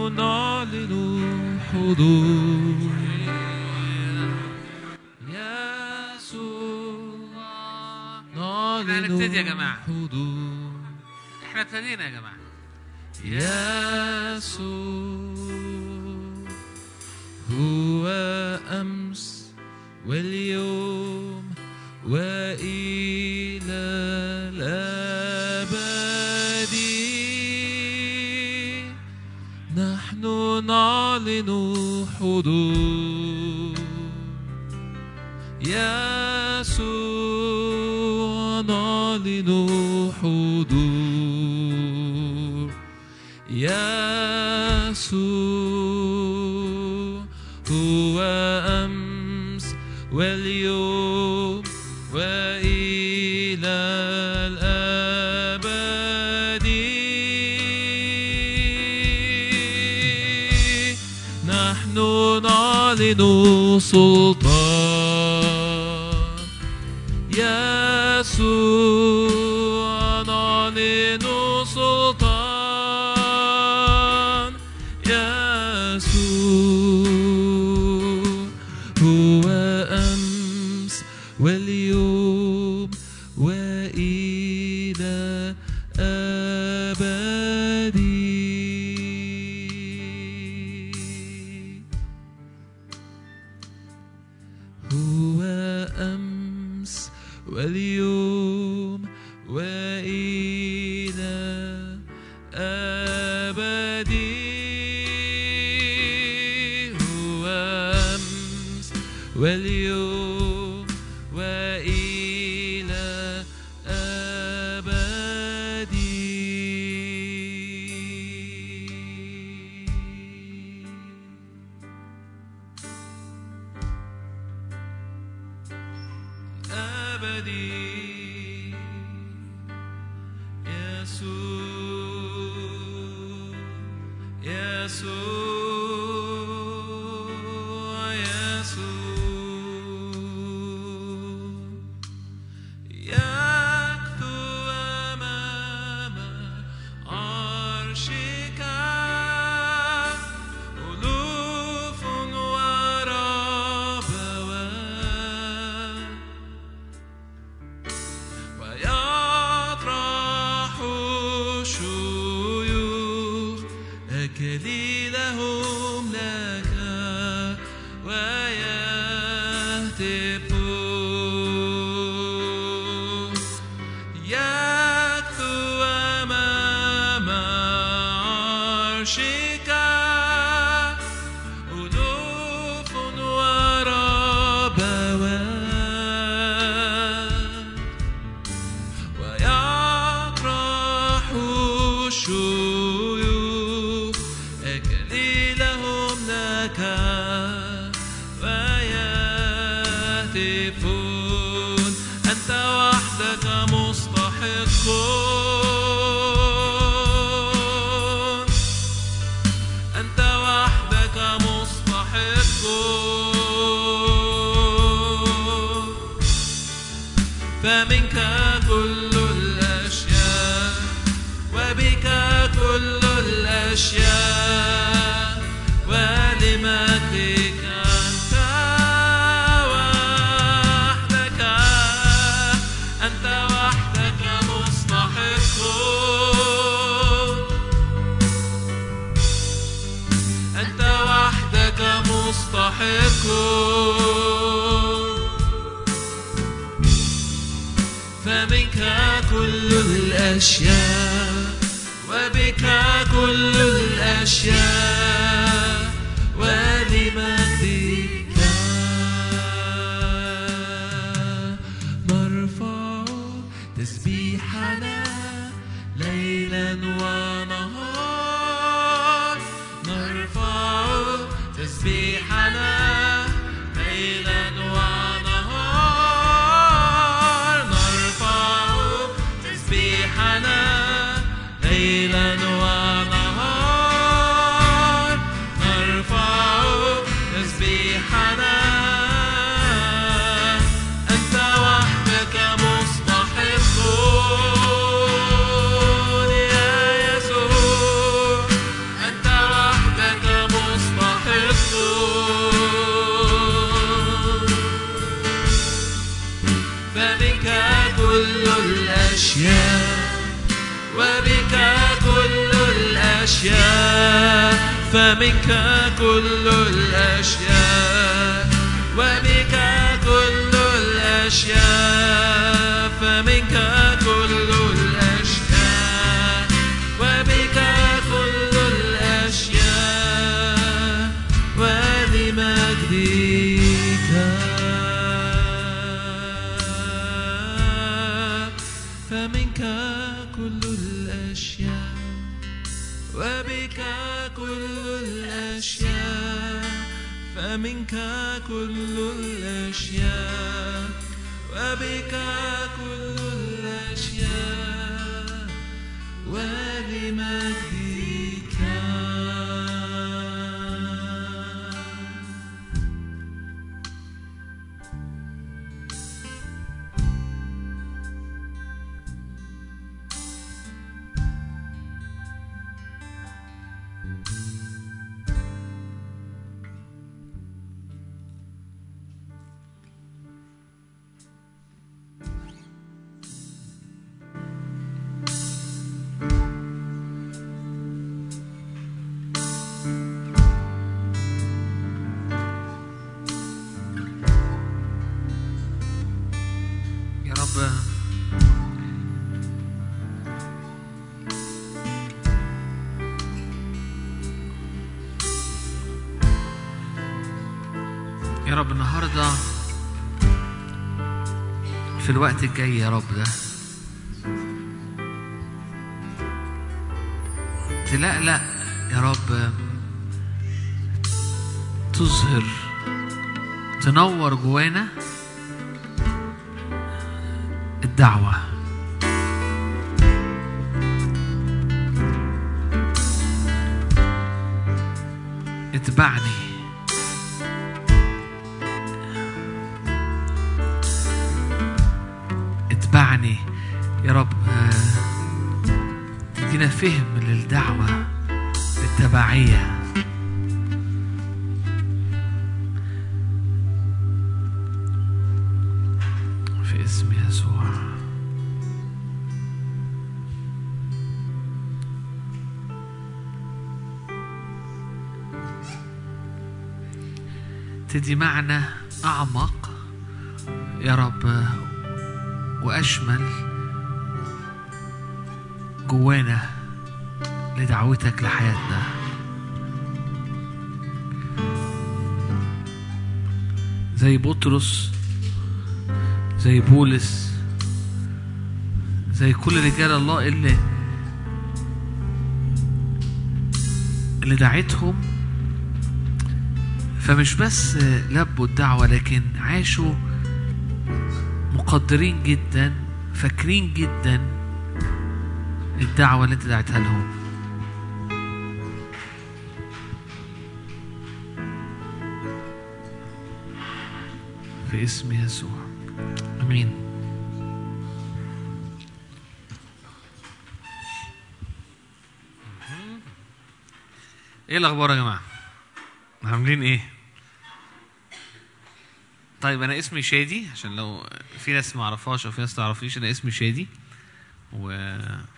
نعلن حضور يسوع نعلن احنا هنبتدي يا جماعة. حضور احنا ابتدينا يا جماعه يسوع هو أمس واليوم وإلى الأبد نحن نعلن حضور يسوع نعلن حضور يسوع هو أمس واليوم وإلى الأبد نحن نعلن سلطان يسوع نعلن سلطان يسوع هو أمس واليوم وإلى أبد هو أمس واليوم وإلى أبد هو أمس واليوم وإلى أبد أبدي يسوع يسوع يسوع يكتو أمام عرشك ألوف وربوات ويطرح الشيوخ أكليلهم لك ويهتفون يكتو أمام عرشك ألوف وربوات ويطرح الشيوخ أكليلهم لك ويهتفون أنت وحدك مستحق أنت وحدك مستحق فمنك كل الأشياء وبك كل الأشياء ولمجدك أنت وحدك أنت وحدك مستحق أنت وحدك مستحق فمنك كل الأشياء وبك كل الأشياء ولمجدك نرفع تسبيحنا ليلا ونهار نرفع تسبيحنا ليلا ونهار نرفع تسبيحنا ليلا ونهار نرفع تسبيحنا أنت وحدك مستحق يا يسوع أنت وحدك الأشياء فمنك كل الأشياء وبك كل الأشياء فمنك كل الأشياء وبك كل الأشياء ولمجدك فمنك كل الأشياء وبك كل الأشياء فمنك كل الأشياء وبك كل الأشياء ولمجدك يا رب يا رب النهارده في الوقت الجاي يا رب ده تلقلق يا رب تظهر تنور جوانا الدعوة اتبعني اتبعني يا رب آه، تدينا فهم للدعوة للتبعية في اسم يسوع تدي معنى أعمق يا رب وأشمل جوانا لدعوتك لحياتنا زي بطرس زي بولس زي كل رجال الله اللي اللي دعتهم فمش بس لبوا الدعوة لكن عاشوا مقدرين جدا فاكرين جدا الدعوة اللي انت دعتها لهم في اسم يسوع امين ايه الاخبار يا جماعه عاملين ايه طيب انا اسمي شادي عشان لو في ناس ما اعرفهاش او في ناس ما تعرفنيش انا اسمي شادي و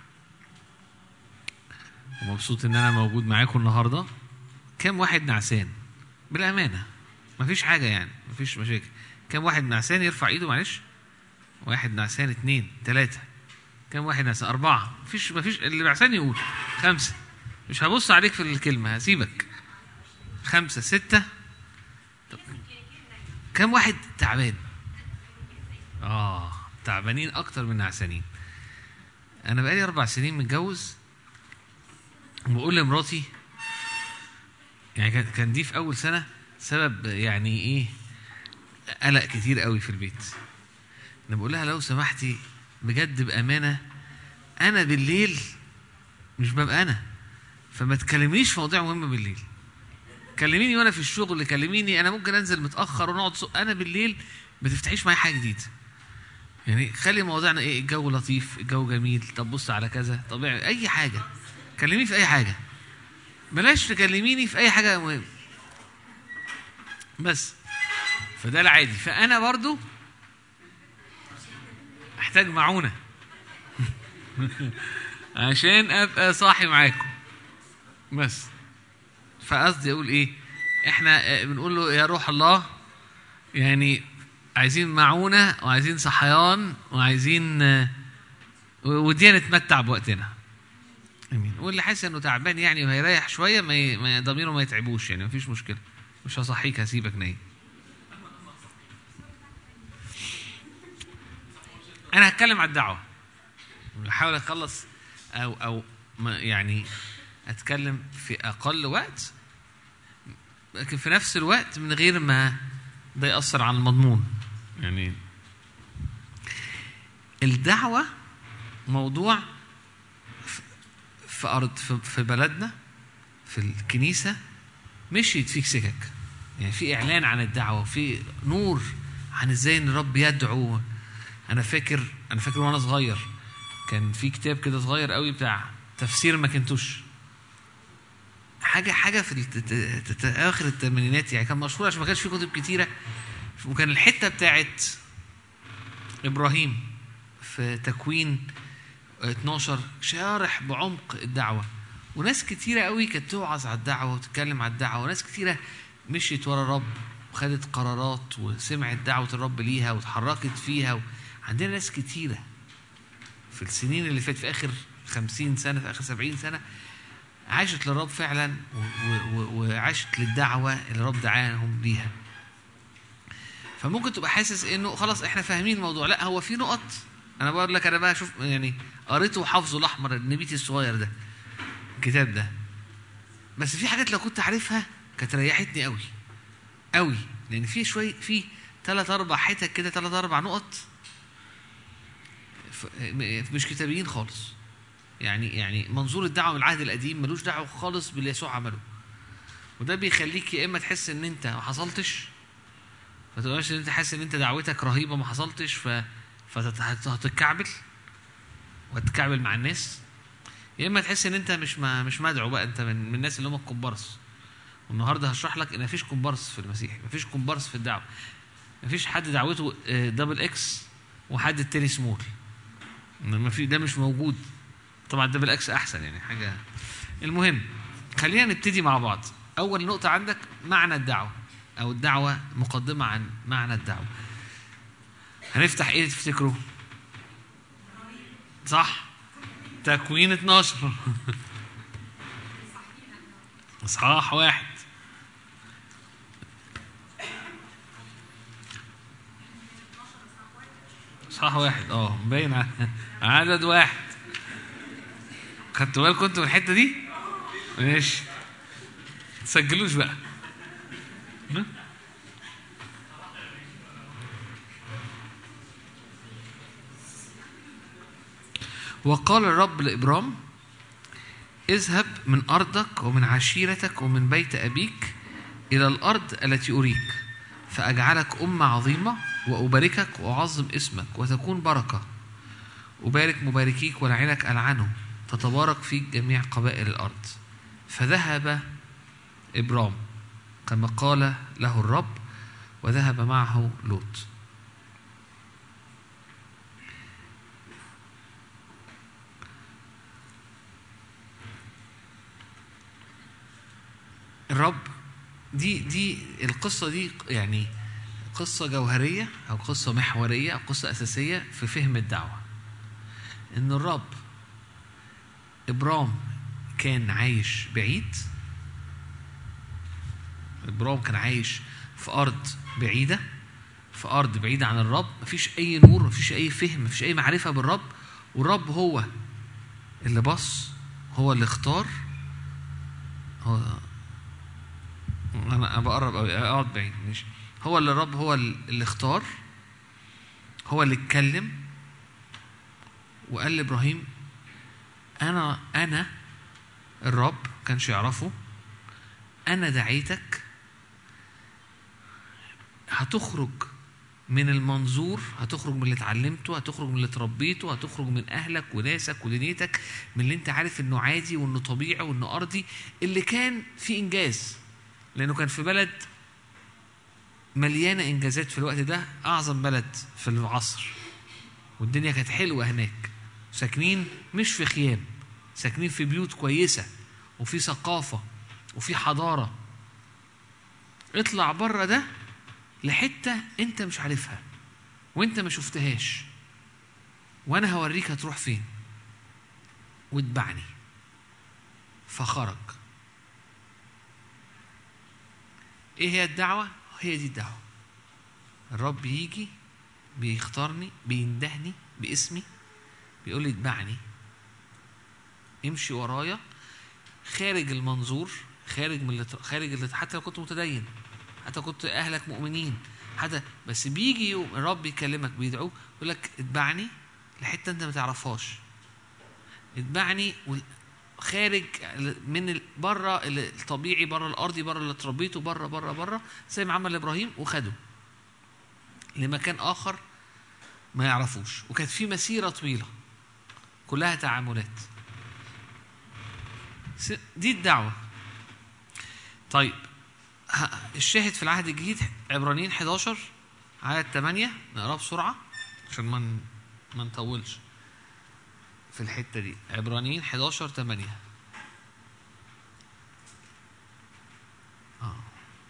ومبسوط ان انا موجود معاكم النهارده كام واحد نعسان بالامانه مفيش حاجه يعني مفيش مشاكل كام واحد نعسان يرفع ايده معلش واحد نعسان اتنين تلاتة كام واحد نعسان أربعة مفيش مفيش اللي نعسان يقول خمسة مش هبص عليك في الكلمة هسيبك خمسة ستة طب كام واحد تعبان اه تعبانين أكتر من نعسانين أنا بقالي أربع سنين متجوز وبقول لمراتي يعني كان كان دي في أول سنة سبب يعني إيه قلق كتير قوي في البيت انا بقول لها لو سمحتي بجد بامانه انا بالليل مش ببقى انا فما تكلمنيش في مواضيع مهمه بالليل كلميني وانا في الشغل كلميني انا ممكن انزل متاخر ونقعد سوق. انا بالليل ما تفتحيش معايا حاجه جديده يعني خلي مواضيعنا ايه الجو لطيف الجو جميل طب بص على كذا طبيعي اي حاجه كلميني في اي حاجه بلاش تكلميني في اي حاجه مهمه بس فده العادي فانا برضو احتاج معونه عشان ابقى صاحي معاكم بس فقصدي اقول ايه احنا آه، بنقول له يا روح الله يعني عايزين معونة وعايزين صحيان وعايزين آه، و- ودينا نتمتع بوقتنا امين واللي حاسس انه تعبان يعني وهيريح شويه ما ي- ما ي- ضميره ما يتعبوش يعني مفيش مشكله مش هصحيك هسيبك نايم انا هتكلم على الدعوه بحاول اخلص او او ما يعني اتكلم في اقل وقت لكن في نفس الوقت من غير ما ده ياثر على المضمون يعني الدعوه موضوع في- في ارض في- في بلدنا في الكنيسه مشيت فيك سكك يعني في اعلان عن الدعوه في نور عن ازاي ان الرب يدعو انا فاكر انا فاكر وانا صغير كان في كتاب كده صغير قوي بتاع تفسير ماكنتوش حاجه حاجه في الت- ت- ت- اخر الثمانينات يعني كان مشهور عشان ما كانش في كتب كتيره وكان الحته بتاعت ابراهيم في تكوين 12 شارح بعمق الدعوه وناس كتيره قوي كانت توعظ على الدعوه وتتكلم على الدعوه وناس كتيره مشيت ورا الرب وخدت قرارات وسمعت دعوه الرب ليها واتحركت فيها و... عندنا ناس كتيره في السنين اللي فاتت في اخر 50 سنه في اخر 70 سنه عاشت للرب فعلا و- و- و- وعاشت للدعوه اللي الرب دعاهم ليها فممكن تبقى حاسس انه خلاص احنا فاهمين الموضوع لا هو في نقط انا بقول لك انا بقى شوف يعني قريته وحافظه الاحمر النبيتي الصغير ده الكتاب ده بس في حاجات لو كنت عارفها كانت ريحتني قوي قوي لان في شويه في ثلاث اربع حتت كده ثلاث اربع نقط ف- م- مش كتابيين خالص يعني يعني منظور الدعوه من العهد القديم ملوش دعوه خالص باللي يسوع عمله وده بيخليك يا اما تحس ان انت ما حصلتش ما تبقاش ان انت حاسس ان انت دعوتك رهيبه ما حصلتش ف فهتتكعبل وهتتكعبل مع الناس يا اما تحس ان انت مش ما مش مدعو بقى انت من, من الناس اللي هم الكومبارس والنهارده هشرح لك ان مفيش كومبارس في المسيح مفيش كومبارس في الدعوه مفيش حد دعوته آه، دبل اكس وحد التاني سمول ما في ده مش موجود طبعا دبل اكس احسن يعني حاجه المهم خلينا نبتدي مع بعض اول نقطه عندك معنى الدعوه او الدعوه مقدمه عن معنى الدعوه هنفتح ايه تفتكروا صح تكوين 12 اصحاح واحد اصحاح واحد اه باين ع- عدد واحد خدتوا بالكم انتوا من الحته دي؟ ماشي تسجلوش بقى ها؟ وقال الرب لإبرام اذهب من أرضك ومن عشيرتك ومن بيت أبيك إلى الأرض التي أريك فأجعلك أمة عظيمة وأباركك وأعظم اسمك وتكون بركة أبارك مباركيك ولعنك ألعنه تتبارك فيك جميع قبائل الأرض فذهب إبرام كما قال له الرب وذهب معه لوط الرب دي دي القصة دي يعني قصة جوهرية أو قصة محورية أو قصة أساسية في فهم الدعوة إن الرب إبرام كان عايش بعيد إبرام كان عايش في أرض بعيدة في أرض بعيدة عن الرب مفيش أي نور مفيش أي فهم مفيش أي معرفة بالرب والرب هو اللي بص هو اللي اختار هو انا أنا بقرب قوي اقعد بعيد ماشي هو اللي الرب هو اللي اختار هو اللي اتكلم وقال لابراهيم انا انا الرب كانش يعرفه انا دعيتك هتخرج من المنظور هتخرج من اللي اتعلمته هتخرج من اللي اتربيته هتخرج من اهلك وناسك ودنيتك من اللي انت عارف انه عادي وانه طبيعي وانه ارضي اللي كان فيه انجاز لانه كان في بلد مليانه انجازات في الوقت ده اعظم بلد في العصر والدنيا كانت حلوه هناك ساكنين مش في خيام ساكنين في بيوت كويسه وفي ثقافة وفي حضارة اطلع بره ده لحتة انت مش عارفها وانت ما شفتهاش وانا هوريك هتروح فين واتبعني فخرج ايه هي الدعوة هي دي الدعوة الرب يجي بيختارني بيندهني باسمي بيقول لي اتبعني امشي ورايا خارج المنظور خارج من اللي خارج اللي حتى لو كنت متدين حتى كنت اهلك مؤمنين حتى بس بيجي يوم الرب يكلمك بيدعوك يقول لك اتبعني لحته انت ما تعرفهاش اتبعني وال- خارج من ال- بره ال- الطبيعي بره الارضي بره اللي اتربيته بره بره بره زي ما عمل ابراهيم وخده لمكان اخر ما يعرفوش وكانت في مسيره طويله كلها تعاملات س- دي الدعوه طيب ه- الشاهد في العهد الجديد عبرانيين 11 عدد 8 نقراه بسرعه عشان ما ن- ما نطولش في الحته دي عبرانيين 11 8 اه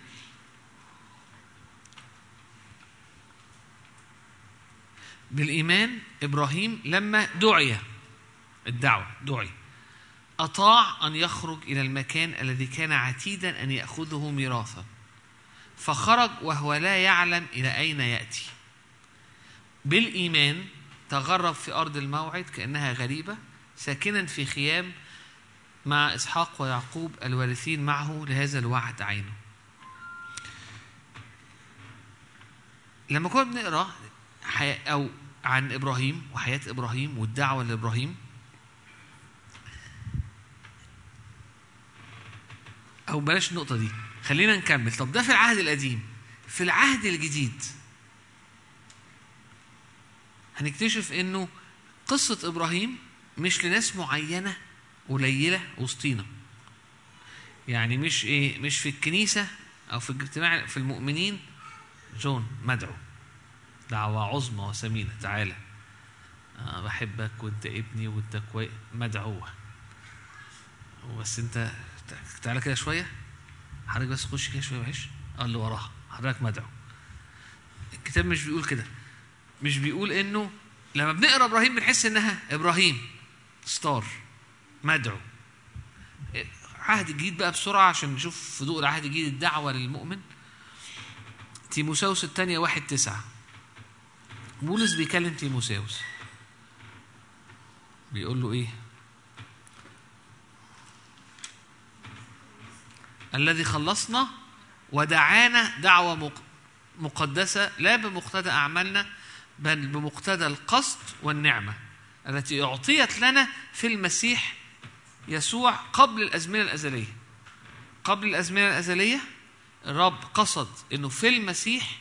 بالإيمان إبراهيم لما دعي الدعوة دعي أطاع أن يخرج إلى المكان الذي كان عتيدا أن يأخذه ميراثا فخرج وهو لا يعلم إلى أين يأتي بالإيمان تغرب في أرض الموعد كأنها غريبة ساكنا في خيام مع إسحاق ويعقوب الوارثين معه لهذا الوعد عينه لما كنا بنقرا حي... او عن ابراهيم وحياه ابراهيم والدعوه لابراهيم او بلاش النقطه دي خلينا نكمل طب ده في العهد القديم في العهد الجديد هنكتشف انه قصه ابراهيم مش لناس معينه قليله وسطينا يعني مش ايه مش في الكنيسه او في الاجتماع في المؤمنين جون مدعو دعوة عظمى وثمينة تعالى أنا بحبك وأنت ابني وأنت كويس مدعوة بس أنت تعالى كده شوية حضرتك بس خش كده شوية معلش قال اللي وراها حضرتك مدعو الكتاب مش بيقول كده مش بيقول إنه لما بنقرا إبراهيم بنحس إنها إبراهيم ستار مدعو عهد الجديد بقى بسرعة عشان نشوف في ضوء العهد الجديد الدعوة للمؤمن تيموساوس الثانية واحد تسعة بولس بيكلم تيموساوس بيقول له ايه الذي خلصنا ودعانا دعوة مق- مقدسة لا بمقتضى أعمالنا بل بمقتضى القصد والنعمة التي أعطيت لنا في المسيح يسوع قبل الأزمنة الأزلية قبل الأزمنة الأزلية الرب قصد انه في المسيح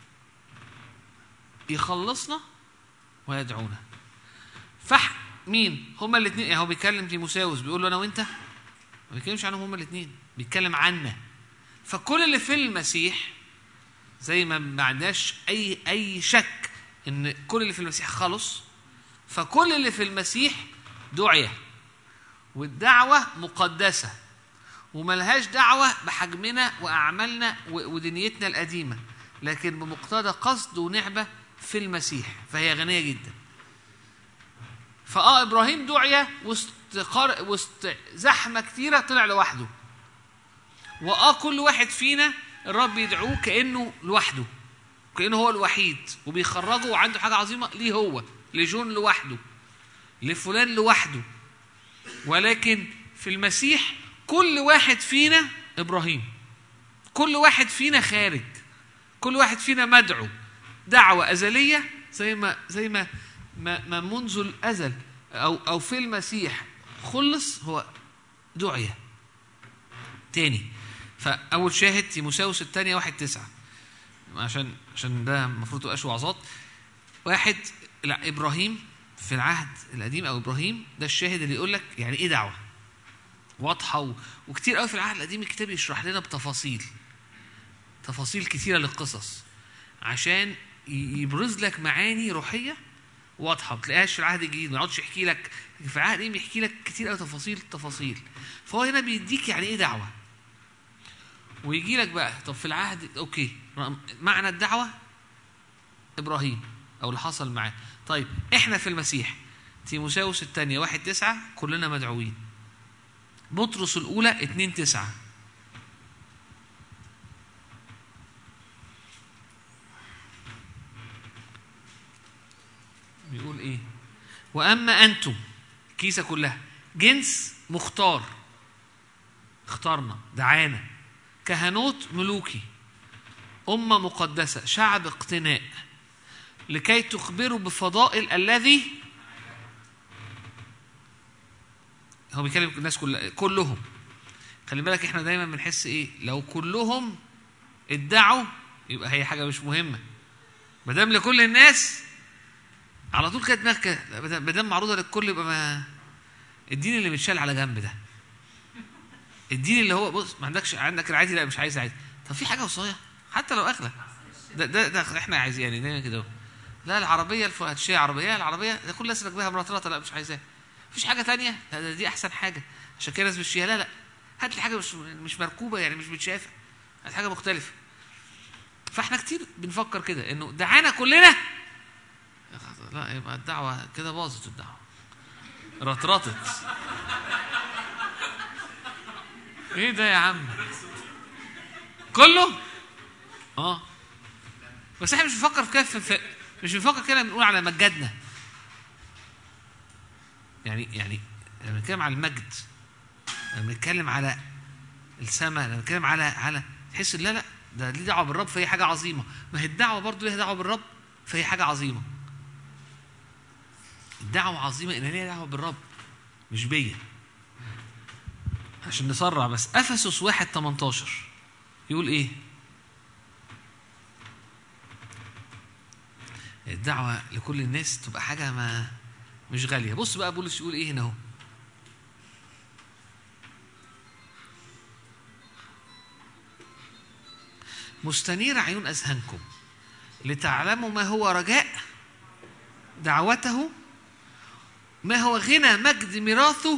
يخلصنا ويدعونا فح مين هما الاثنين يعني هو بيكلم تيموساوس بيقول له انا وانت ما بيتكلمش عنهم هما الاثنين بيتكلم عنا فكل اللي في المسيح زي ما ما عندناش اي اي شك ان كل اللي في المسيح خلص فكل اللي في المسيح دعية والدعوة مقدسة وملهاش دعوة بحجمنا وأعمالنا و- ودنيتنا القديمة لكن بمقتضى قصد ونعمة في المسيح فهي غنية جدا فآه إبراهيم دعية وسط, قار... وسط زحمة كتيرة طلع لوحده وآه كل واحد فينا الرب يدعوه كأنه لوحده كأنه هو الوحيد وبيخرجه وعنده حاجة عظيمة ليه هو لجون لوحده لفلان لوحده ولكن في المسيح كل واحد فينا ابراهيم كل واحد فينا خارج كل واحد فينا مدعو دعوة أزلية زي ما زي ما ما, ما منذ الأزل أو أو في المسيح خلص هو دعية تاني فأول شاهد تيموساوس الثانية واحد تسعة عشان عشان ده المفروض تبقاش وعظات واحد لا إبراهيم في العهد القديم أو إبراهيم ده الشاهد اللي يقول لك يعني إيه دعوة واضحه و... وكتير قوي في العهد القديم الكتاب يشرح لنا بتفاصيل تفاصيل كتيره للقصص عشان ي- يبرز لك معاني روحيه واضحه ما تلاقيهاش في العهد الجديد ما يقعدش يحكي لك في العهد القديم يحكي لك كتير قوي تفاصيل تفاصيل فهو هنا بيديك يعني ايه دعوه ويجي لك بقى طب في العهد اوكي معنى الدعوه ابراهيم او اللي حصل معاه طيب احنا في المسيح تيموساوس الثانيه واحد تسعة كلنا مدعوين بطرس الاولى اتنين تسعة بيقول ايه واما انتم كيسه كلها جنس مختار اختارنا دعانا كهنوت ملوكي أمة مقدسة شعب اقتناء لكي تخبروا بفضائل الذي هو بيكلم الناس كلها كلهم خلي بالك احنا دايما بنحس ايه لو كلهم ادعوا يبقى هي حاجه مش مهمه ما دام لكل الناس على طول كده دماغك كده ما دام معروضه للكل يبقى ما الدين اللي متشال على جنب ده الدين اللي هو بص ما عندكش عندك العادي لا مش عايز عادي طب في حاجه وصايه حتى لو اغلى ده ده, ده احنا عايزين يعني دايما كده لا العربيه الف... هتشتري عربيه العربيه ده كل الناس راكباها مرطرطه لا مش عايزاها مفيش حاجه تانية لا ده دي احسن حاجه عشان كده الناس بتشتريها لا لا هات لي حاجه مش مش مركوبه يعني مش متشافه هات حاجه مختلفه فاحنا كتير بنفكر كده انه دعانا كلنا لا يبقى الدعوه كده باظت الدعوه رطرطت ايه ده يا عم كله اه بس احنا مش بنفكر في كده في مش بنفكر كده بنقول على مجدنا يعني يعني لما بنتكلم على المجد لما بنتكلم على السماء لما بنتكلم على على تحس لا لا ده ليه دعوه بالرب فهي حاجه عظيمه ما هي الدعوه برضه ليها دعوه بالرب فهي حاجه عظيمه الدعوه عظيمه ان ليها دعوه بالرب مش بيا عشان نسرع بس افسس واحد 18 يقول ايه الدعوة لكل الناس تبقى حاجة ما مش غالية بص بقى بولس يقول ايه هنا اهو مستنير عيون أذهانكم لتعلموا ما هو رجاء دعوته ما هو غنى مجد ميراثه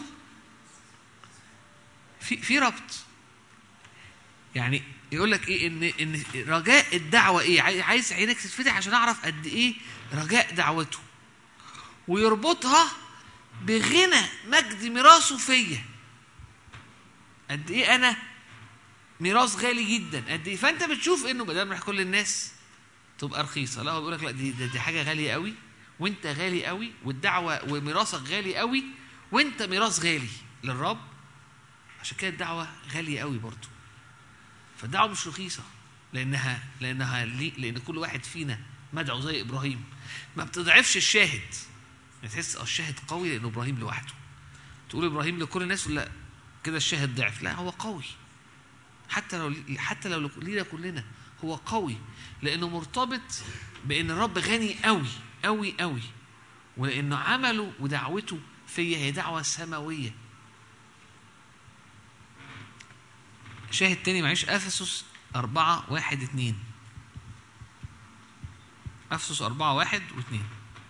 في في ربط يعني يقول لك ايه ان ان رجاء الدعوه ايه عايز عينك تتفتح عشان اعرف قد ايه رجاء دعوته ويربطها بغنى مجد ميراثه فيا قد ايه انا ميراث غالي جدا قد ايه فانت بتشوف انه بدل ما كل الناس تبقى رخيصه لا هو بيقول لك لا دي, دي, دي حاجه غاليه قوي وانت غالي قوي والدعوه وميراثك غالي قوي وانت ميراث غالي للرب عشان كده الدعوه غاليه قوي برضه فالدعوه مش رخيصه لانها لانها لان كل واحد فينا مدعو زي ابراهيم ما بتضعفش الشاهد تحس اه الشاهد قوي لان ابراهيم لوحده تقول ابراهيم لكل الناس لا كده الشاهد ضعف لا هو قوي حتى لو حتى لو لينا كلنا هو قوي لانه مرتبط بان الرب غني قوي قوي قوي ولانه عمله ودعوته فيا هي دعوه سماويه شاهد تاني معيش افسس أربعة واحد اتنين افسس أربعة واحد واتنين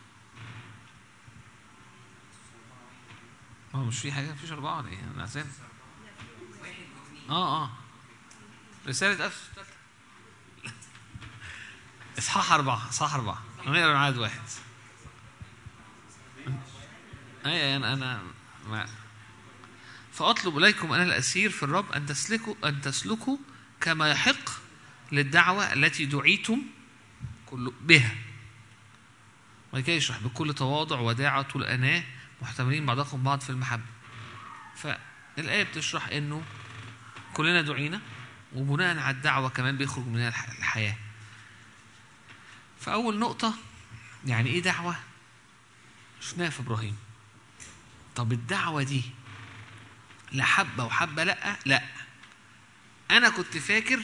هو مش في حاجة مفيش أربعة ولا إيه؟ أنا عشان آه آه رسالة أفسس إصحاح أربعة إصحاح أربعة نقرا عدد واحد أي أنا أنا ما فأطلب إليكم أنا الأسير في الرب أن تسلكوا أن تسلكوا كما يحق للدعوة التي دعيتم كل بها ولكي يشرح بكل تواضع وداعة طول أناة محتملين بعضكم بعض في المحبة فالآية بتشرح إنه كلنا دعينا وبناء على الدعوة كمان بيخرج منها الحياة فأول نقطة يعني إيه دعوة؟ شفناها في إبراهيم طب الدعوة دي لا حبة وحبة لأ لأ أنا كنت فاكر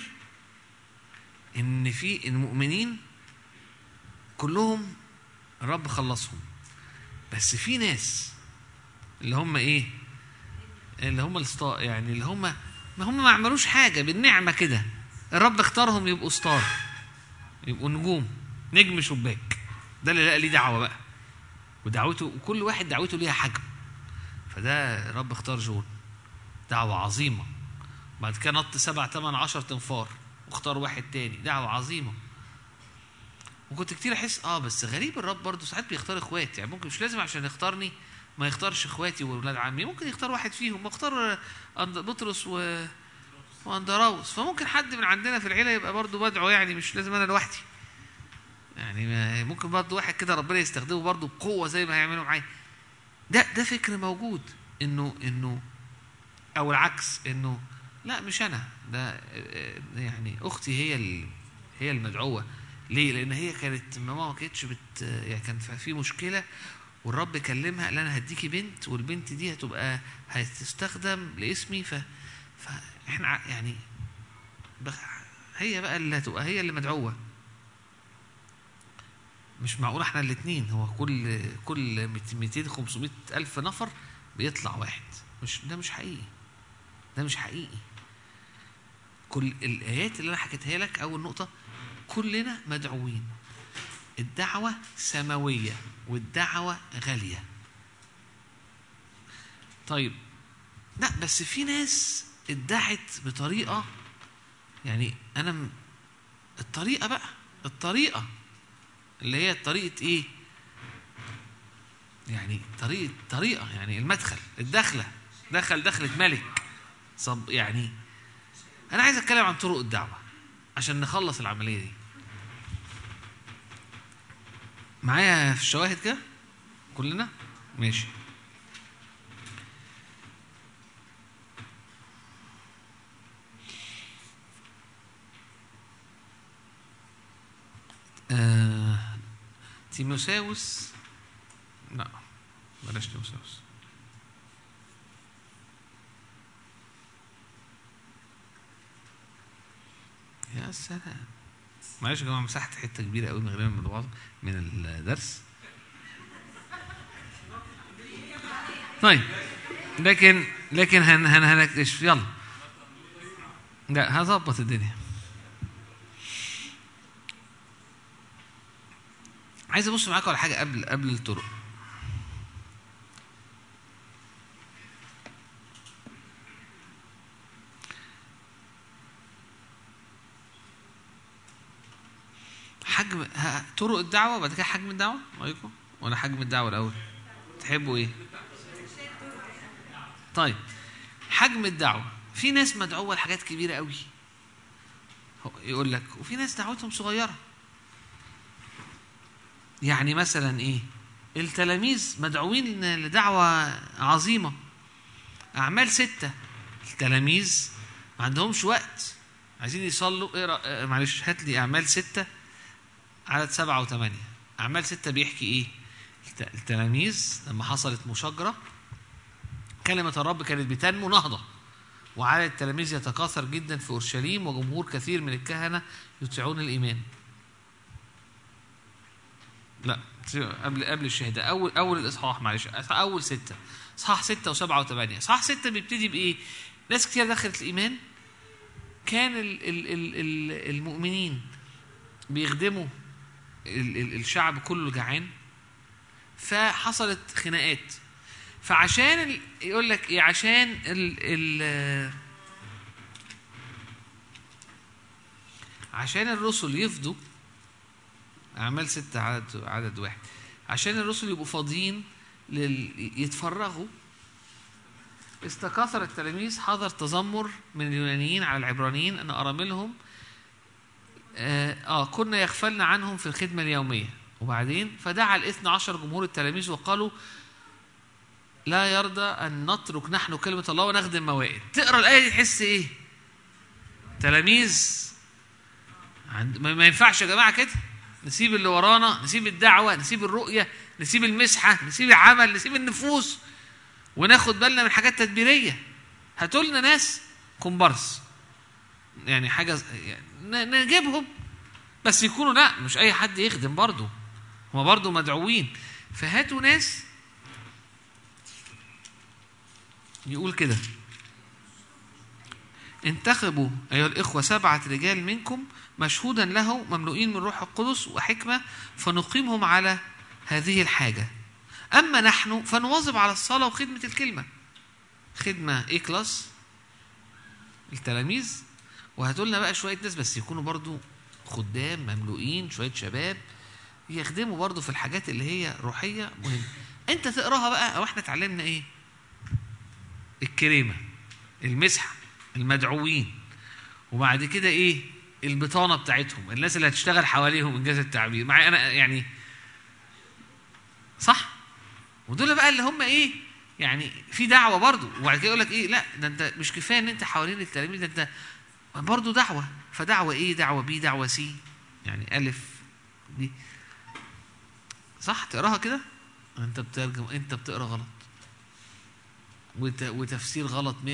إن في المؤمنين كلهم الرب خلصهم بس في ناس اللي هم إيه؟ اللي هم الاسطاء يعني اللي هم ما هم ما عملوش حاجة بالنعمة كده الرب اختارهم يبقوا ستار يبقوا نجوم نجم شباك ده اللي لقى ليه دعوة بقى ودعوته وكل واحد دعوته ليها حجم فده رب اختار جون دعوة عظيمة بعد كده نط سبع تمن عشر تنفار واختار واحد تاني دعوة عظيمة وكنت كتير احس اه بس غريب الرب برضه ساعات بيختار اخواتي يعني ممكن مش لازم عشان يختارني ما يختارش اخواتي واولاد عمي ممكن يختار واحد فيهم واختار أند- بطرس و واندراوس فممكن حد من عندنا في العيله يبقى برضه بدعو يعني مش لازم انا لوحدي يعني ما- ممكن برضه واحد كده ربنا يستخدمه برضه بقوه زي ما هيعملوا معايا ده ده فكر موجود انه انه او العكس انه لا مش انا ده آه، يعني اختي هي ال- هي المدعوه ليه لان هي كانت ماما ما كانتش بت يعني كان في مشكله والرب كلمها قال انا هديكي بنت والبنت دي هتبقى هتستخدم لاسمي ف فاحنا ع- يعني بخ- هي بقى اللي هتبقى هي اللي مدعوه مش معقول احنا الاثنين هو كل كل 200 500 الف نفر بيطلع واحد مش ده مش حقيقي ده مش حقيقي كل الايات اللي انا حكيتها لك اول نقطه كلنا مدعوين الدعوه سماويه والدعوه غاليه طيب لا بس في ناس ادعت بطريقه يعني انا م- الطريقه بقى الطريقه اللي هي طريقه ايه يعني طريقه طريقه يعني المدخل الدخله دخل دخلة ملك صب يعني انا عايز اتكلم عن طرق الدعوه عشان نخلص العمليه دي معايا في الشواهد كده كلنا ماشي آه... تيموساوس لا بلاش تيموساوس يا سلام معلش يا جماعه مسحت حته كبيره قوي من غير من الوضع من الدرس طيب لكن لكن هن هن هنكتشف يلا لا هظبط الدنيا عايز ابص معاكم على حاجه قبل قبل الطرق حجم ها- طرق الدعوه وبعد كده حجم الدعوه رايكم ولا حجم الدعوه الاول تحبوا ايه طيب حجم الدعوه في ناس مدعوه لحاجات كبيره قوي هو يقول لك وفي ناس دعوتهم صغيره يعني مثلا ايه التلاميذ مدعوين لدعوه عظيمه اعمال سته التلاميذ ما عندهمش وقت عايزين يصلوا اقرا اه، معلش هات لي اعمال سته عدد سبعه وثمانيه اعمال سته بيحكي ايه الت- التلاميذ لما حصلت مشاجره كلمه الرب كانت بتنمو نهضه وعدد التلاميذ يتكاثر جدا في اورشليم وجمهور كثير من الكهنه يطيعون الايمان لا قبل قبل الشهاده اول اول الاصحاح معلش اول سته اصحاح سته وسبعه وثمانيه اصحاح سته بيبتدي بايه؟ ناس كتير دخلت الايمان كان ال ال ال ال المؤمنين بيخدموا ال ال الشعب كله جعان فحصلت خناقات فعشان ال يقول لك ايه عشان ال ال عشان الرسل يفضوا أعمال ستة عدد عدد واحد عشان الرسل يبقوا فاضيين لل... يتفرغوا استكاثر التلاميذ حضر تذمر من اليونانيين على العبرانيين أن أراملهم آه, آه كنا يغفلن عنهم في الخدمة اليومية وبعدين فدعا الاثنى عشر جمهور التلاميذ وقالوا لا يرضى أن نترك نحن كلمة الله ونخدم موائد تقرأ الآية دي تحس إيه تلاميذ عند... ما ما ينفعش يا جماعة كده نسيب اللي ورانا نسيب الدعوة نسيب الرؤية نسيب المسحة نسيب العمل نسيب النفوس وناخد بالنا من حاجات تدبيرية هاتوا لنا ناس كومبارس يعني حاجة ز- يعني ن- نجيبهم بس يكونوا لا مش أي حد يخدم برضه هما برضه مدعوين فهاتوا ناس يقول كده انتخبوا أيها الإخوة سبعة رجال منكم مشهودا له مملوئين من روح القدس وحكمة فنقيمهم على هذه الحاجة اما نحن فنواظب على الصلاه وخدمه الكلمه خدمه ايه كلاس التلاميذ وهاتوا لنا بقى شويه ناس بس يكونوا برضو خدام مملوئين شويه شباب يخدموا برضو في الحاجات اللي هي روحيه مهمه انت تقراها بقى او احنا اتعلمنا ايه الكريمه المسحه المدعوين وبعد كده ايه البطانه بتاعتهم الناس اللي هتشتغل حواليهم انجاز التعبير معايا انا يعني صح ودول بقى اللي هم ايه يعني في دعوه برضو وبعد كده يقول لك ايه لا ده انت مش كفايه ان انت حوالين التلاميذ ده انت برضو دعوه فدعوه ايه دعوه بي دعوه سي يعني الف بي صح تقراها كده انت بترجم انت بتقرا غلط وت... وتفسير غلط 100%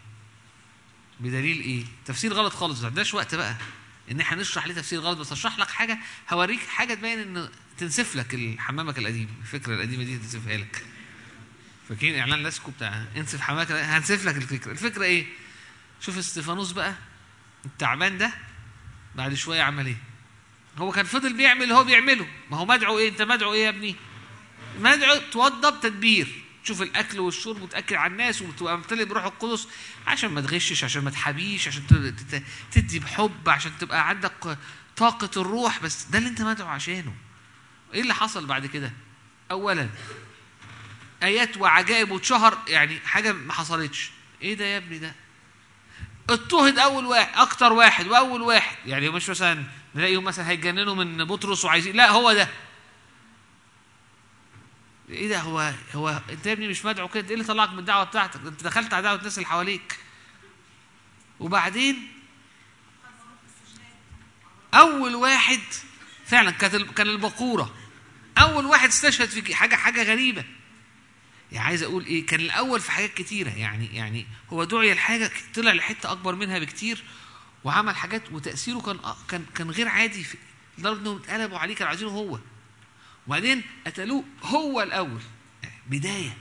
بدليل ايه تفسير غلط خالص ما عندناش وقت بقى ان احنا نشرح ليه تفسير غلط بس اشرح لك حاجه هوريك حاجه تبين ان تنسف لك الحمامك القديم الفكره القديمه دي تنسفها لك فاكرين اعلان لاسكو بتاع انسف حمامك هنسف لك الفكره الفكره ايه شوف استيفانوس بقى التعبان ده بعد شويه عمل ايه هو كان فضل بيعمل اللي هو بيعمله ما هو مدعو ايه انت مدعو ايه يا ابني مدعو توضب تدبير تشوف الاكل والشرب وتاكل على الناس وتبقى ممتلئ بروح القدس عشان ما تغشش عشان ما تحبيش عشان تدي بحب عشان تبقى عندك طاقة الروح بس ده اللي انت مدعو عشانه ايه اللي حصل بعد كده اولا ايات وعجائب واتشهر يعني حاجة ما حصلتش ايه ده يا ابني ده اضطهد اول واحد اكتر واحد واول واحد يعني مش مثلا نلاقيهم مثلا هيتجننوا من بطرس وعايزين لا هو ده ايه ده هو هو انت يا ابني مش مدعو كده ايه اللي طلعك من الدعوه بتاعتك انت دخلت على دعوه الناس اللي حواليك وبعدين اول واحد فعلا كانت كان البقوره اول واحد استشهد في حاجه حاجه غريبه يعني عايز اقول ايه كان الاول في حاجات كتيره يعني يعني هو دعي لحاجه طلع لحته اكبر منها بكتير وعمل حاجات وتاثيره كان كان كان غير عادي في لدرجه انهم اتقلبوا عليه كانوا عايزينه هو وبعدين قتلوه هو الاول بدايه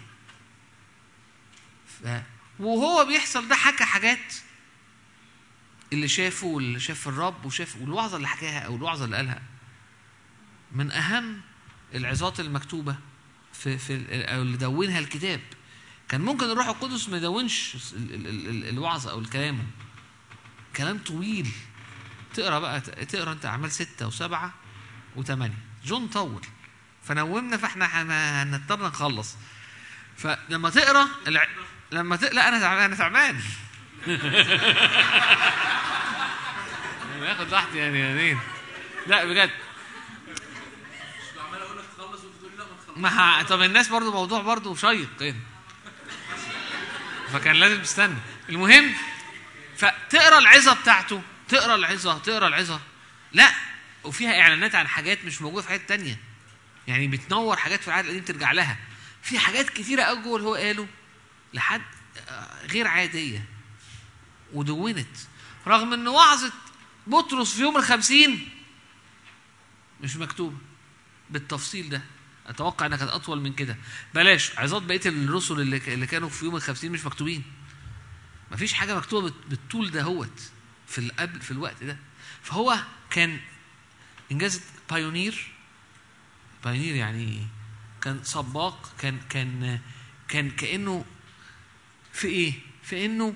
ف... وهو بيحصل ده حكى حاجات اللي شافه واللي شاف الرب وشاف والوعظه اللي حكاها او الوعظه اللي قالها من اهم العظات المكتوبه في في او اللي دونها الكتاب كان ممكن الروح القدس ما يدونش الوعظه او الكلام كلام طويل تقرا بقى تقرا انت اعمال ستة وسبعة وثمانية جون طول فنومنا فاحنا هنضطر نخلص فلما تقرا الع... لما ت... لا انا تعبان انا تعبان ياخد راحتي يعني يعني لا بجد ما ه... طب الناس برضو موضوع برضو شيق كده فكان لازم تستنى المهم فتقرا العظه بتاعته تقرا العظه تقرا العظه لا وفيها اعلانات عن حاجات مش موجوده في حاجات تانية يعني بتنور حاجات في العهد القديم ترجع لها في حاجات كتيره قوي جوه اللي هو قاله لحد غير عاديه ودونت رغم ان وعظه بطرس في يوم الخمسين مش مكتوبه بالتفصيل ده اتوقع انها كانت اطول من كده بلاش عظات بقيه الرسل اللي اللي كانوا في يوم الخمسين مش مكتوبين مفيش حاجه مكتوبه بالطول ده هوت في القبل في الوقت ده فهو كان انجاز بايونير بايونير يعني كان سباق كان كان كان كانه في ايه في انه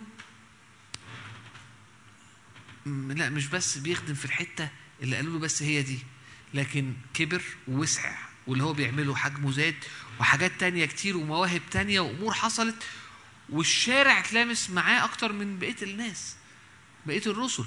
لا مش بس بيخدم في الحته اللي قالوا له بس هي دي لكن كبر ووسع واللي هو بيعمله حجمه زاد وحاجات تانية كتير ومواهب تانية وامور حصلت والشارع اتلامس معاه اكتر من بقيه الناس بقيه الرسل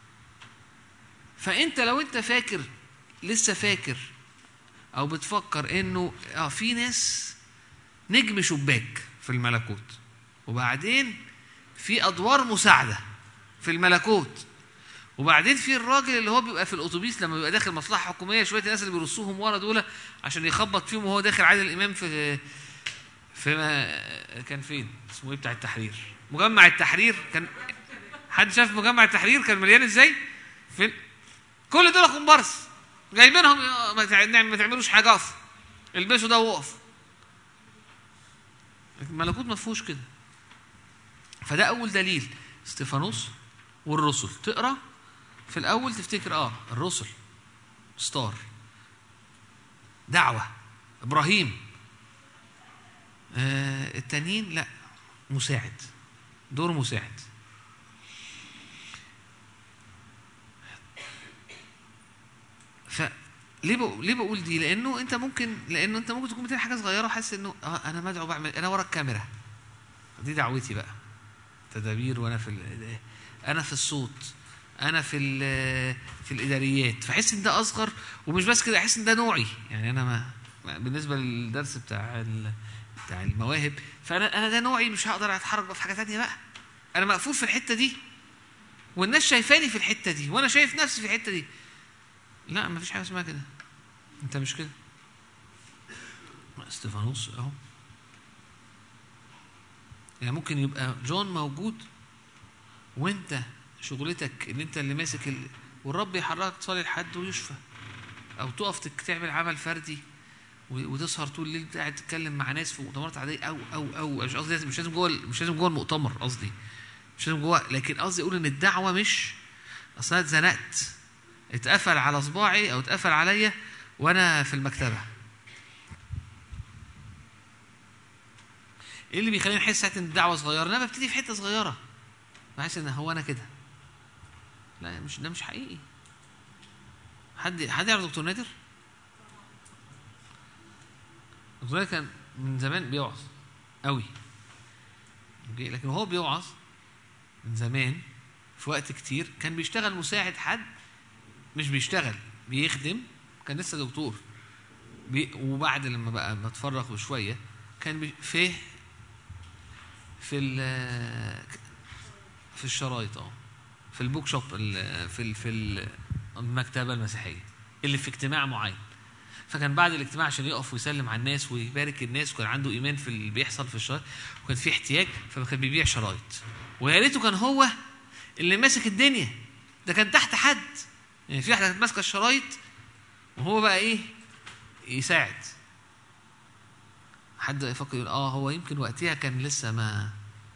فانت لو انت فاكر لسه فاكر او بتفكر انه اه في ناس نجم شباك في الملكوت وبعدين في ادوار مساعده في الملكوت وبعدين في الراجل اللي هو بيبقى في الاتوبيس لما بيبقى داخل مصلحه حكوميه شويه الناس اللي بيرصوهم ورا دول عشان يخبط فيهم وهو داخل عادل الامام في في ما كان فين اسمه ايه بتاع التحرير مجمع التحرير كان حد شاف مجمع التحرير كان مليان ازاي فين كل دول كومبارس جايبينهم ما تعملوش حاجه اقف البسوا ده وقف الملكوت ما فيهوش كده فده اول دليل استفانوس والرسل تقرا في الاول تفتكر اه الرسل ستار دعوه ابراهيم آه التانيين لا مساعد دور مساعد ف ليه بقول ليه بقول دي؟ لانه انت ممكن لانه انت ممكن تكون بتعمل حاجه صغيره وحاسس انه اه انا مدعو بعمل انا ورا الكاميرا دي دعوتي بقى تدابير وانا في ال- انا في الصوت انا في ال- في الاداريات فاحس ان ده اصغر ومش بس كده احس ان ده نوعي يعني انا ما ما- بالنسبه للدرس بتاع ال- بتاع المواهب فانا انا ده نوعي مش هقدر اتحرك بقى في حاجه ثانيه بقى انا مقفول في الحته دي والناس شايفاني في الحته دي وانا شايف نفسي في الحته دي لا مفيش حاجه اسمها كده انت مش كده استفانوس اهو يعني ممكن يبقى جون موجود وانت شغلتك ان انت اللي ماسك ال... والرب يحركك تصلي لحد ويشفى او تقف تك- تعمل عمل فردي و- وتسهر طول الليل قاعد تتكلم مع ناس في مؤتمرات عاديه او او او مش قصدي لازم- مش لازم جوه ال- مش لازم جوه المؤتمر قصدي مش لازم جوه لكن قصدي اقول ان الدعوه مش اصل انا اتزنقت اتقفل على صباعي او اتقفل عليا وانا في المكتبه ايه اللي بيخليني احس ساعتها ان الدعوه صغيره انا ببتدي في حته صغيره بحس ان هو انا كده لا مش ده مش حقيقي حد حد يعرف دكتور نادر دكتور نادر كان من زمان بيوعظ قوي أوكي، لكن وهو بيوعظ من زمان في وقت كتير كان بيشتغل مساعد حد مش بيشتغل بيخدم كان لسه دكتور بي وبعد لما بقى ما اتفرغ بشويه كان بي في في ال في الشرايط اه في البوك شوب ال- في ال في ال- المكتبه المسيحيه اللي في اجتماع معين فكان بعد الاجتماع عشان يقف ويسلم على الناس ويبارك الناس وكان عنده ايمان في اللي بيحصل في الشرايط وكان في احتياج فكان بيبيع شرايط ويا ريته كان هو اللي ماسك الدنيا ده كان تحت حد يعني في واحده كانت ماسكه الشرايط وهو بقى ايه يساعد حد يفكر يقول اه هو يمكن وقتها كان لسه ما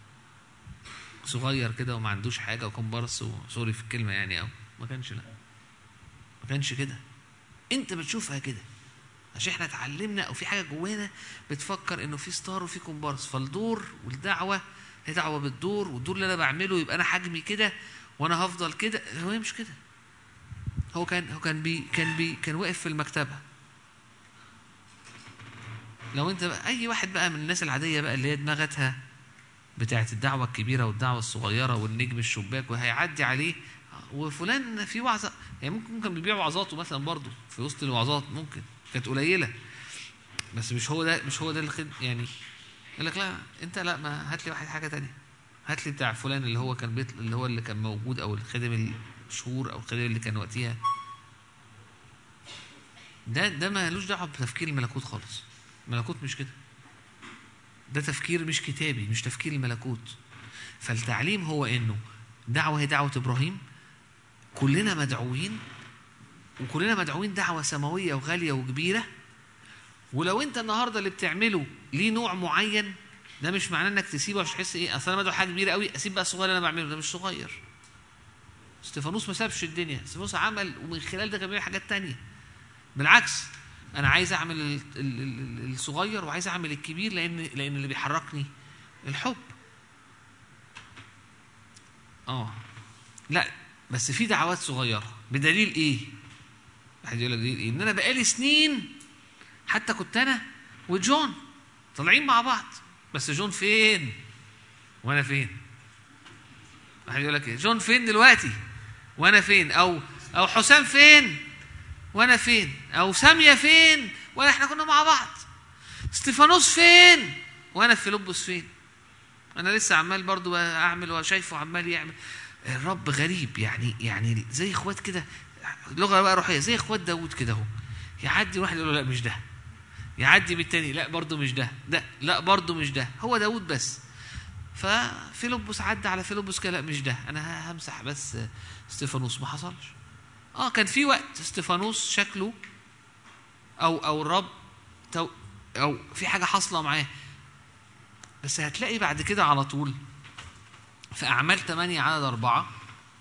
صغير كده وما عندوش حاجه وكان برص سوري في الكلمه يعني او ما كانش لا ما كانش كده انت بتشوفها كده عشان احنا اتعلمنا او في حاجه جوانا بتفكر انه في ستار وفي كومبارس فالدور والدعوه هي دعوه بالدور والدور اللي انا بعمله يبقى انا حجمي كده وانا هفضل كده هو مش كده هو كان هو كان بي كان بي كان واقف في المكتبه لو انت بقى اي واحد بقى من الناس العاديه بقى اللي هي دماغتها بتاعت الدعوه الكبيره والدعوه الصغيره والنجم الشباك وهيعدي عليه وفلان في وعظه يعني ممكن ممكن بيبيع وعظاته مثلا برضه في وسط الوعظات ممكن كانت قليله بس مش هو ده مش هو ده الخد يعني يقول لك لا انت لا ما هات لي واحد حاجه تانية هات لي بتاع فلان اللي هو كان بيطل اللي هو اللي كان موجود او الخادم الشهور او الخادم اللي كان وقتها ده ده مالوش دعوه بتفكير الملكوت خالص الملكوت مش كده ده تفكير مش كتابي مش تفكير الملكوت فالتعليم هو انه دعوه هي دعوه ابراهيم كلنا مدعوين وكلنا مدعوين دعوه سماويه وغاليه وكبيره ولو انت النهارده اللي بتعمله ليه نوع معين ده مش معناه انك تسيبه عشان تحس ايه اصل انا مدعو حاجه كبيره قوي اسيب بقى الصغير اللي انا بعمله ده مش صغير استفانوس ما سابش الدنيا استفانوس عمل ومن خلال ده كان بيعمل حاجات تانية بالعكس انا عايز اعمل ال- ال- ال- الصغير وعايز اعمل الكبير لان لان اللي بيحركني الحب اه لا بس في دعوات صغيره بدليل ايه واحد يقول لك دليل ايه ان انا بقالي سنين حتى كنت انا وجون طالعين مع بعض بس جون فين وانا فين واحد يقول لك ايه جون فين دلوقتي وانا فين او او حسام فين وانا فين او ساميه فين ولا احنا كنا مع بعض استيفانوس فين وانا في فيلبس فين انا لسه عمال برضو اعمل وشايفه عمال يعمل الرب غريب يعني يعني زي اخوات كده لغه بقى روحيه زي اخوات داوود كده اهو يعدي واحد يقول له لا مش ده يعدي بالتاني لا برضه مش ده ده لا برضه مش ده هو داوود بس ففيلبس عدى على فيلبس كده لا مش ده انا همسح بس استيفانوس ما حصلش اه كان في وقت استيفانوس شكله او او الرب تو او في حاجه حاصله معاه بس هتلاقي بعد كده على طول في اعمال 8 عدد أربعة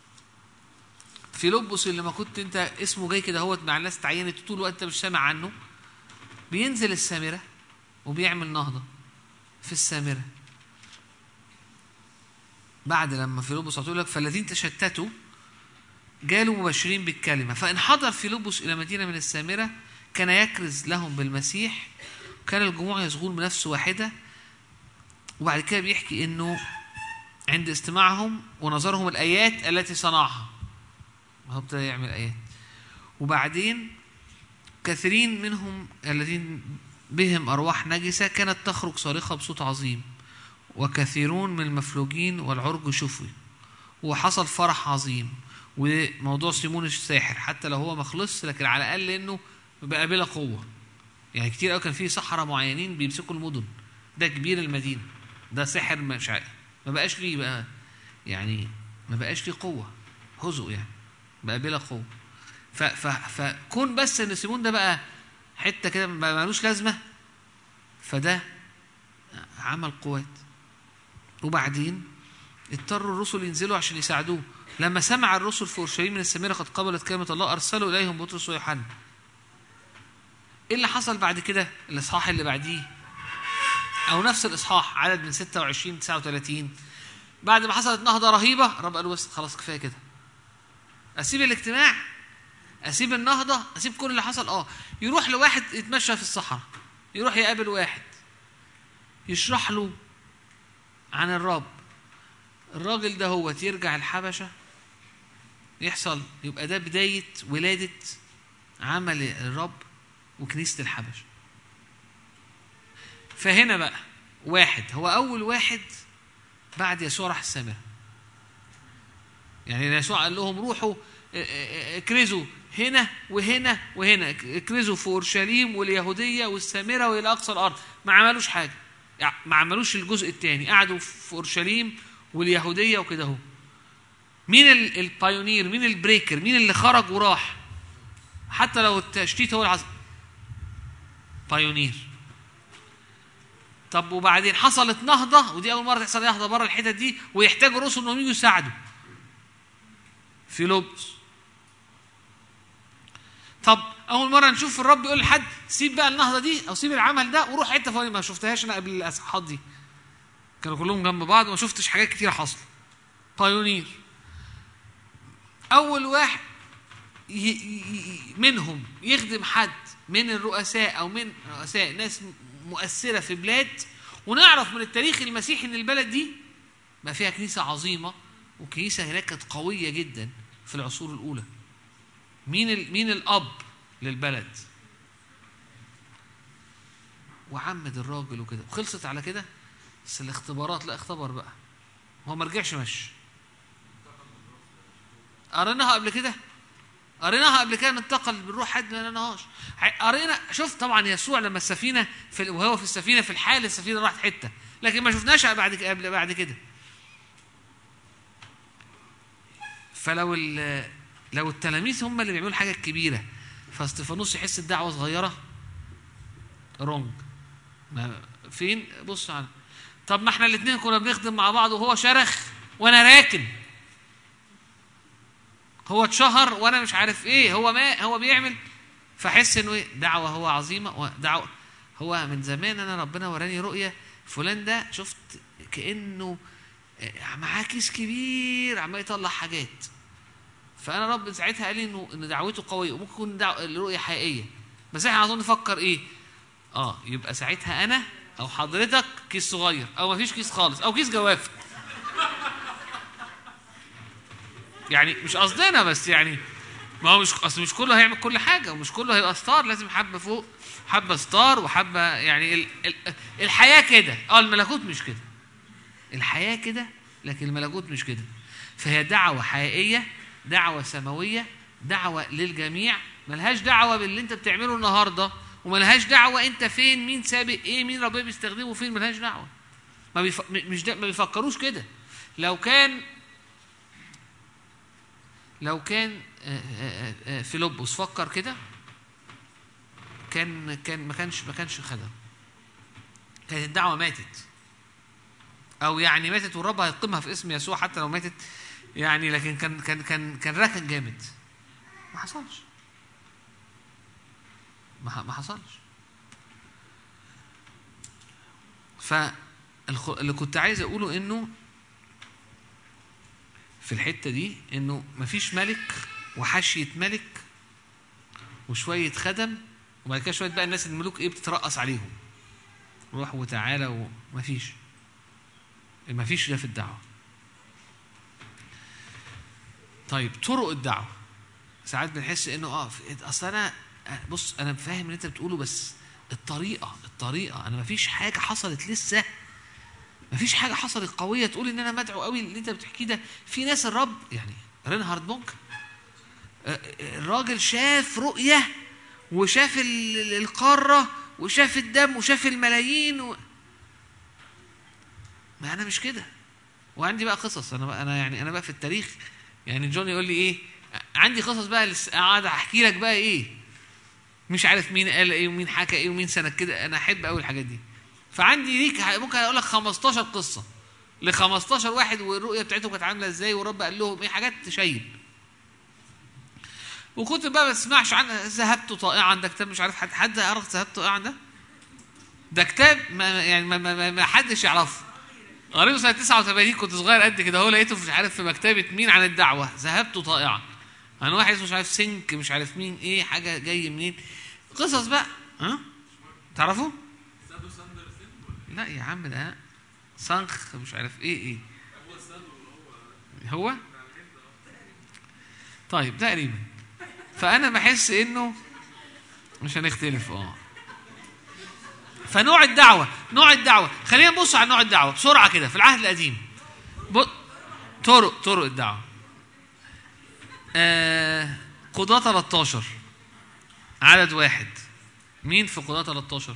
فيلبس اللي ما كنت انت اسمه جاي كده هو مع الناس تعينت طول الوقت انت مش سامع عنه بينزل السامره وبيعمل نهضه في السامرة بعد لما فيلبس يقول لك فالذين تشتتوا جالوا مبشرين بالكلمة فإن حضر فيلبس إلى مدينة من السامرة كان يكرز لهم بالمسيح كان الجموع يصغون بنفس واحدة وبعد كده بيحكي إنه عند استماعهم ونظرهم الآيات التي صنعها هو ابتدى يعمل آيات وبعدين كثيرين منهم الذين بهم أرواح نجسة كانت تخرج صارخة بصوت عظيم وكثيرون من المفلوجين والعرج شفي وحصل فرح عظيم وموضوع سيمون الساحر حتى لو هو مخلص لكن على الأقل إنه بقى بلا قوة يعني كتير قوي كان في سحرة معينين بيمسكوا المدن ده كبير المدينة ده سحر مش عارف ما بقاش ليه بقى يعني ما بقاش ليه قوة هزء يعني بقى بلا قوة ف ف فكون بس ان سيمون ده بقى حته كده ما مالوش لازمه فده عمل قوات وبعدين اضطروا الرسل ينزلوا عشان يساعدوه لما سمع الرسل في اورشليم من السامره قد قبلت كلمه الله ارسلوا اليهم بطرس ويوحنا ايه اللي حصل بعد كده الاصحاح اللي بعديه او نفس الاصحاح عدد من 26 39 بعد ما حصلت نهضه رهيبه رب قال بس خلاص كفايه كده اسيب الاجتماع اسيب النهضه اسيب كل اللي حصل اه يروح لواحد يتمشى في الصحراء يروح يقابل واحد يشرح له عن الرب الراجل ده هو يرجع الحبشه يحصل يبقى ده بدايه ولاده عمل الرب وكنيسه الحبشه فهنا بقى واحد هو اول واحد بعد يسوع راح السماء يعني يسوع قال لهم روحوا اكرزوا هنا وهنا وهنا اكرزوا في اورشليم واليهوديه والسامره والى اقصى الارض ما عملوش حاجه يعني ما عملوش الجزء الثاني قعدوا في اورشليم واليهوديه وكده اهو مين البايونير مين البريكر مين اللي خرج وراح حتى لو التشتيت هو العظم بايونير طب وبعدين حصلت نهضه ودي اول مره تحصل نهضه بره الحتت دي ويحتاجوا الرسل انهم يجوا يساعدوا في لبس طب اول مره نشوف الرب يقول لحد سيب بقى النهضه دي او سيب العمل ده وروح حته فلانيه ما شفتهاش انا قبل الاصحاحات دي كانوا كلهم جنب بعض وما شفتش حاجات كتير حصل بايونير اول واحد ي... ي... منهم يخدم حد من الرؤساء او من رؤساء ناس مؤثره في بلاد ونعرف من التاريخ المسيحي ان البلد دي بقى فيها كنيسه عظيمه وكنيسه هناك كانت قويه جدا في العصور الاولى مين ال... مين الاب للبلد وعمد الراجل وكده وخلصت على كده بس الاختبارات لا اختبر بقى هو ما رجعش مشي قريناها قبل كده قريناها قبل كده انتقل بالروح حد ما لقيناهاش قرينا شوف طبعا يسوع لما السفينه في وهو في السفينه في الحال السفينه راحت حته لكن ما شفناش بعد قبل بعد كده فلو لو التلاميذ هم اللي بيعملوا الحاجه الكبيره فاستفانوس يحس الدعوه صغيره رونج ما فين بص على طب ما احنا الاثنين كنا بنخدم مع بعض وهو شرخ وانا راكن هو اتشهر وانا مش عارف ايه هو ما هو بيعمل فحس انه ايه دعوه هو عظيمه دعوه هو من زمان انا ربنا وراني رؤيه فلان ده شفت كانه معاه كيس كبير عمال يطلع حاجات فانا رب ساعتها قال لي انه ان دعوته قويه وممكن تكون دعوة الرؤيه حقيقيه بس احنا عاوزين نفكر ايه اه يبقى ساعتها انا او حضرتك كيس صغير او مفيش كيس خالص او كيس جوافه يعني مش قصدنا بس يعني ما هو مش اصل مش كله هيعمل كل حاجه ومش كله هيبقى ستار لازم حبه فوق حبه ستار وحبه يعني ال ال الحياه كده اه الملكوت مش كده الحياه كده لكن الملكوت مش كده فهي دعوه حقيقيه دعوه سماويه دعوه للجميع ملهاش دعوه باللي انت بتعمله النهارده وملهاش دعوه انت فين مين سابق ايه مين ربنا بيستخدمه فين ملهاش دعوه ما بيف... مش دا... ما بيفكروش كده لو كان لو كان فيلبس فكر كده كان كان ما كانش ما كانش خدم كانت الدعوه ماتت او يعني ماتت والرب هيقيمها في اسم يسوع حتى لو ماتت يعني لكن كان كان كان كان ركن جامد ما حصلش ما ما حصلش ف الخ- اللي كنت عايز اقوله انه في الحته دي انه مفيش ملك وحاشيه ملك وشويه خدم وبعد كده شويه بقى الناس الملوك ايه بتترقص عليهم روح وتعالى ومفيش مفيش ده في الدعوه طيب طرق الدعوه ساعات بنحس انه اه في- اصل انا بص انا فاهم اللي انت بتقوله بس الطريقه الطريقه انا مفيش حاجه حصلت لسه مفيش حاجه حصلت قويه تقول ان انا مدعو قوي اللي انت بتحكيه ده في ناس الرب يعني رينهارد بونك آه، آه، الراجل شاف رؤيه وشاف ال- ال- القاره وشاف الدم وشاف الملايين و... ما انا مش كده وعندي بقى قصص انا بقى انا يعني انا بقى في التاريخ يعني جون يقول لي ايه عندي قصص بقى لس- قاعد احكي لك بقى ايه مش عارف مين قال ايه ومين حكى ايه ومين سنه كده انا احب قوي الحاجات دي فعندي ليك ح- ممكن اقول لك 15 قصه ل 15 واحد والرؤيه بتاعتهم كانت عامله ازاي والرب قال لهم ايه حاجات تشيب وكنت بقى ما بسمعش عن ذهبت طائعا ده كتاب مش عارف حد حد يعرف ذهبت طائعا ده ده كتاب ما يعني ما, ما, ما, ما حدش يعرفه قريته سنه 89 كنت صغير قد كده هو لقيته مش عارف في مكتبه مين عن الدعوه ذهبت طائعا عن واحد اسمه مش عارف سنك مش عارف مين ايه حاجه جاي منين قصص بقى ها تعرفوا؟ لا يا عم ده صنخ مش عارف ايه ايه هو طيب تقريبا فانا بحس انه مش هنختلف اه فنوع الدعوه نوع الدعوه خلينا نبص على نوع الدعوه بسرعه كده في العهد القديم ب... طرق طرق الدعوه آه... قضاة 13 عدد واحد مين في قضاة 13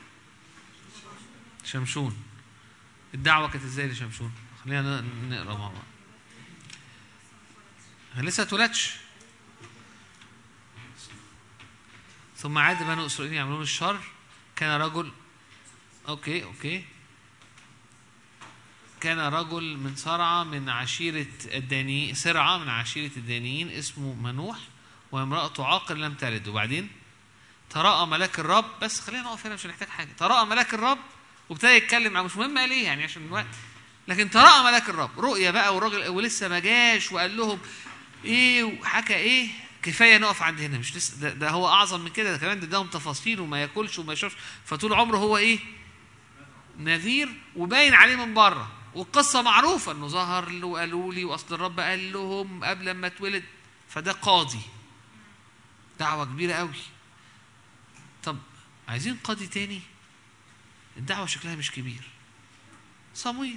شمشون الدعوة كانت ازاي لشمشون خلينا ن- نقرا مع بعض لسه اتولدش ثم عاد بنو اسرائيل يعملون الشر كان رجل اوكي اوكي كان رجل من صرعة من عشيرة الداني سرعة من عشيرة الدانيين اسمه منوح وامرأته عاقل لم تلد وبعدين تراءى ملاك الرب بس خلينا نقف هنا مش هنحتاج حاجة تراءى ملاك الرب وابتدى يتكلم معاه مش مهم قال ايه يعني عشان الوقت لكن تراءى ملاك الرب رؤيا بقى والراجل ولسه ما جاش وقال لهم ايه وحكى ايه كفايه نقف عند هنا مش لسه ده, ده هو اعظم من كده ده كمان ده اداهم تفاصيل وما ياكلش وما يشربش فطول عمره هو ايه نذير وباين عليه من بره والقصه معروفه انه ظهر له وقالوا لي واصل الرب قال لهم قبل ما اتولد فده قاضي دعوه كبيره قوي طب عايزين قاضي تاني الدعوه شكلها مش كبير صمويل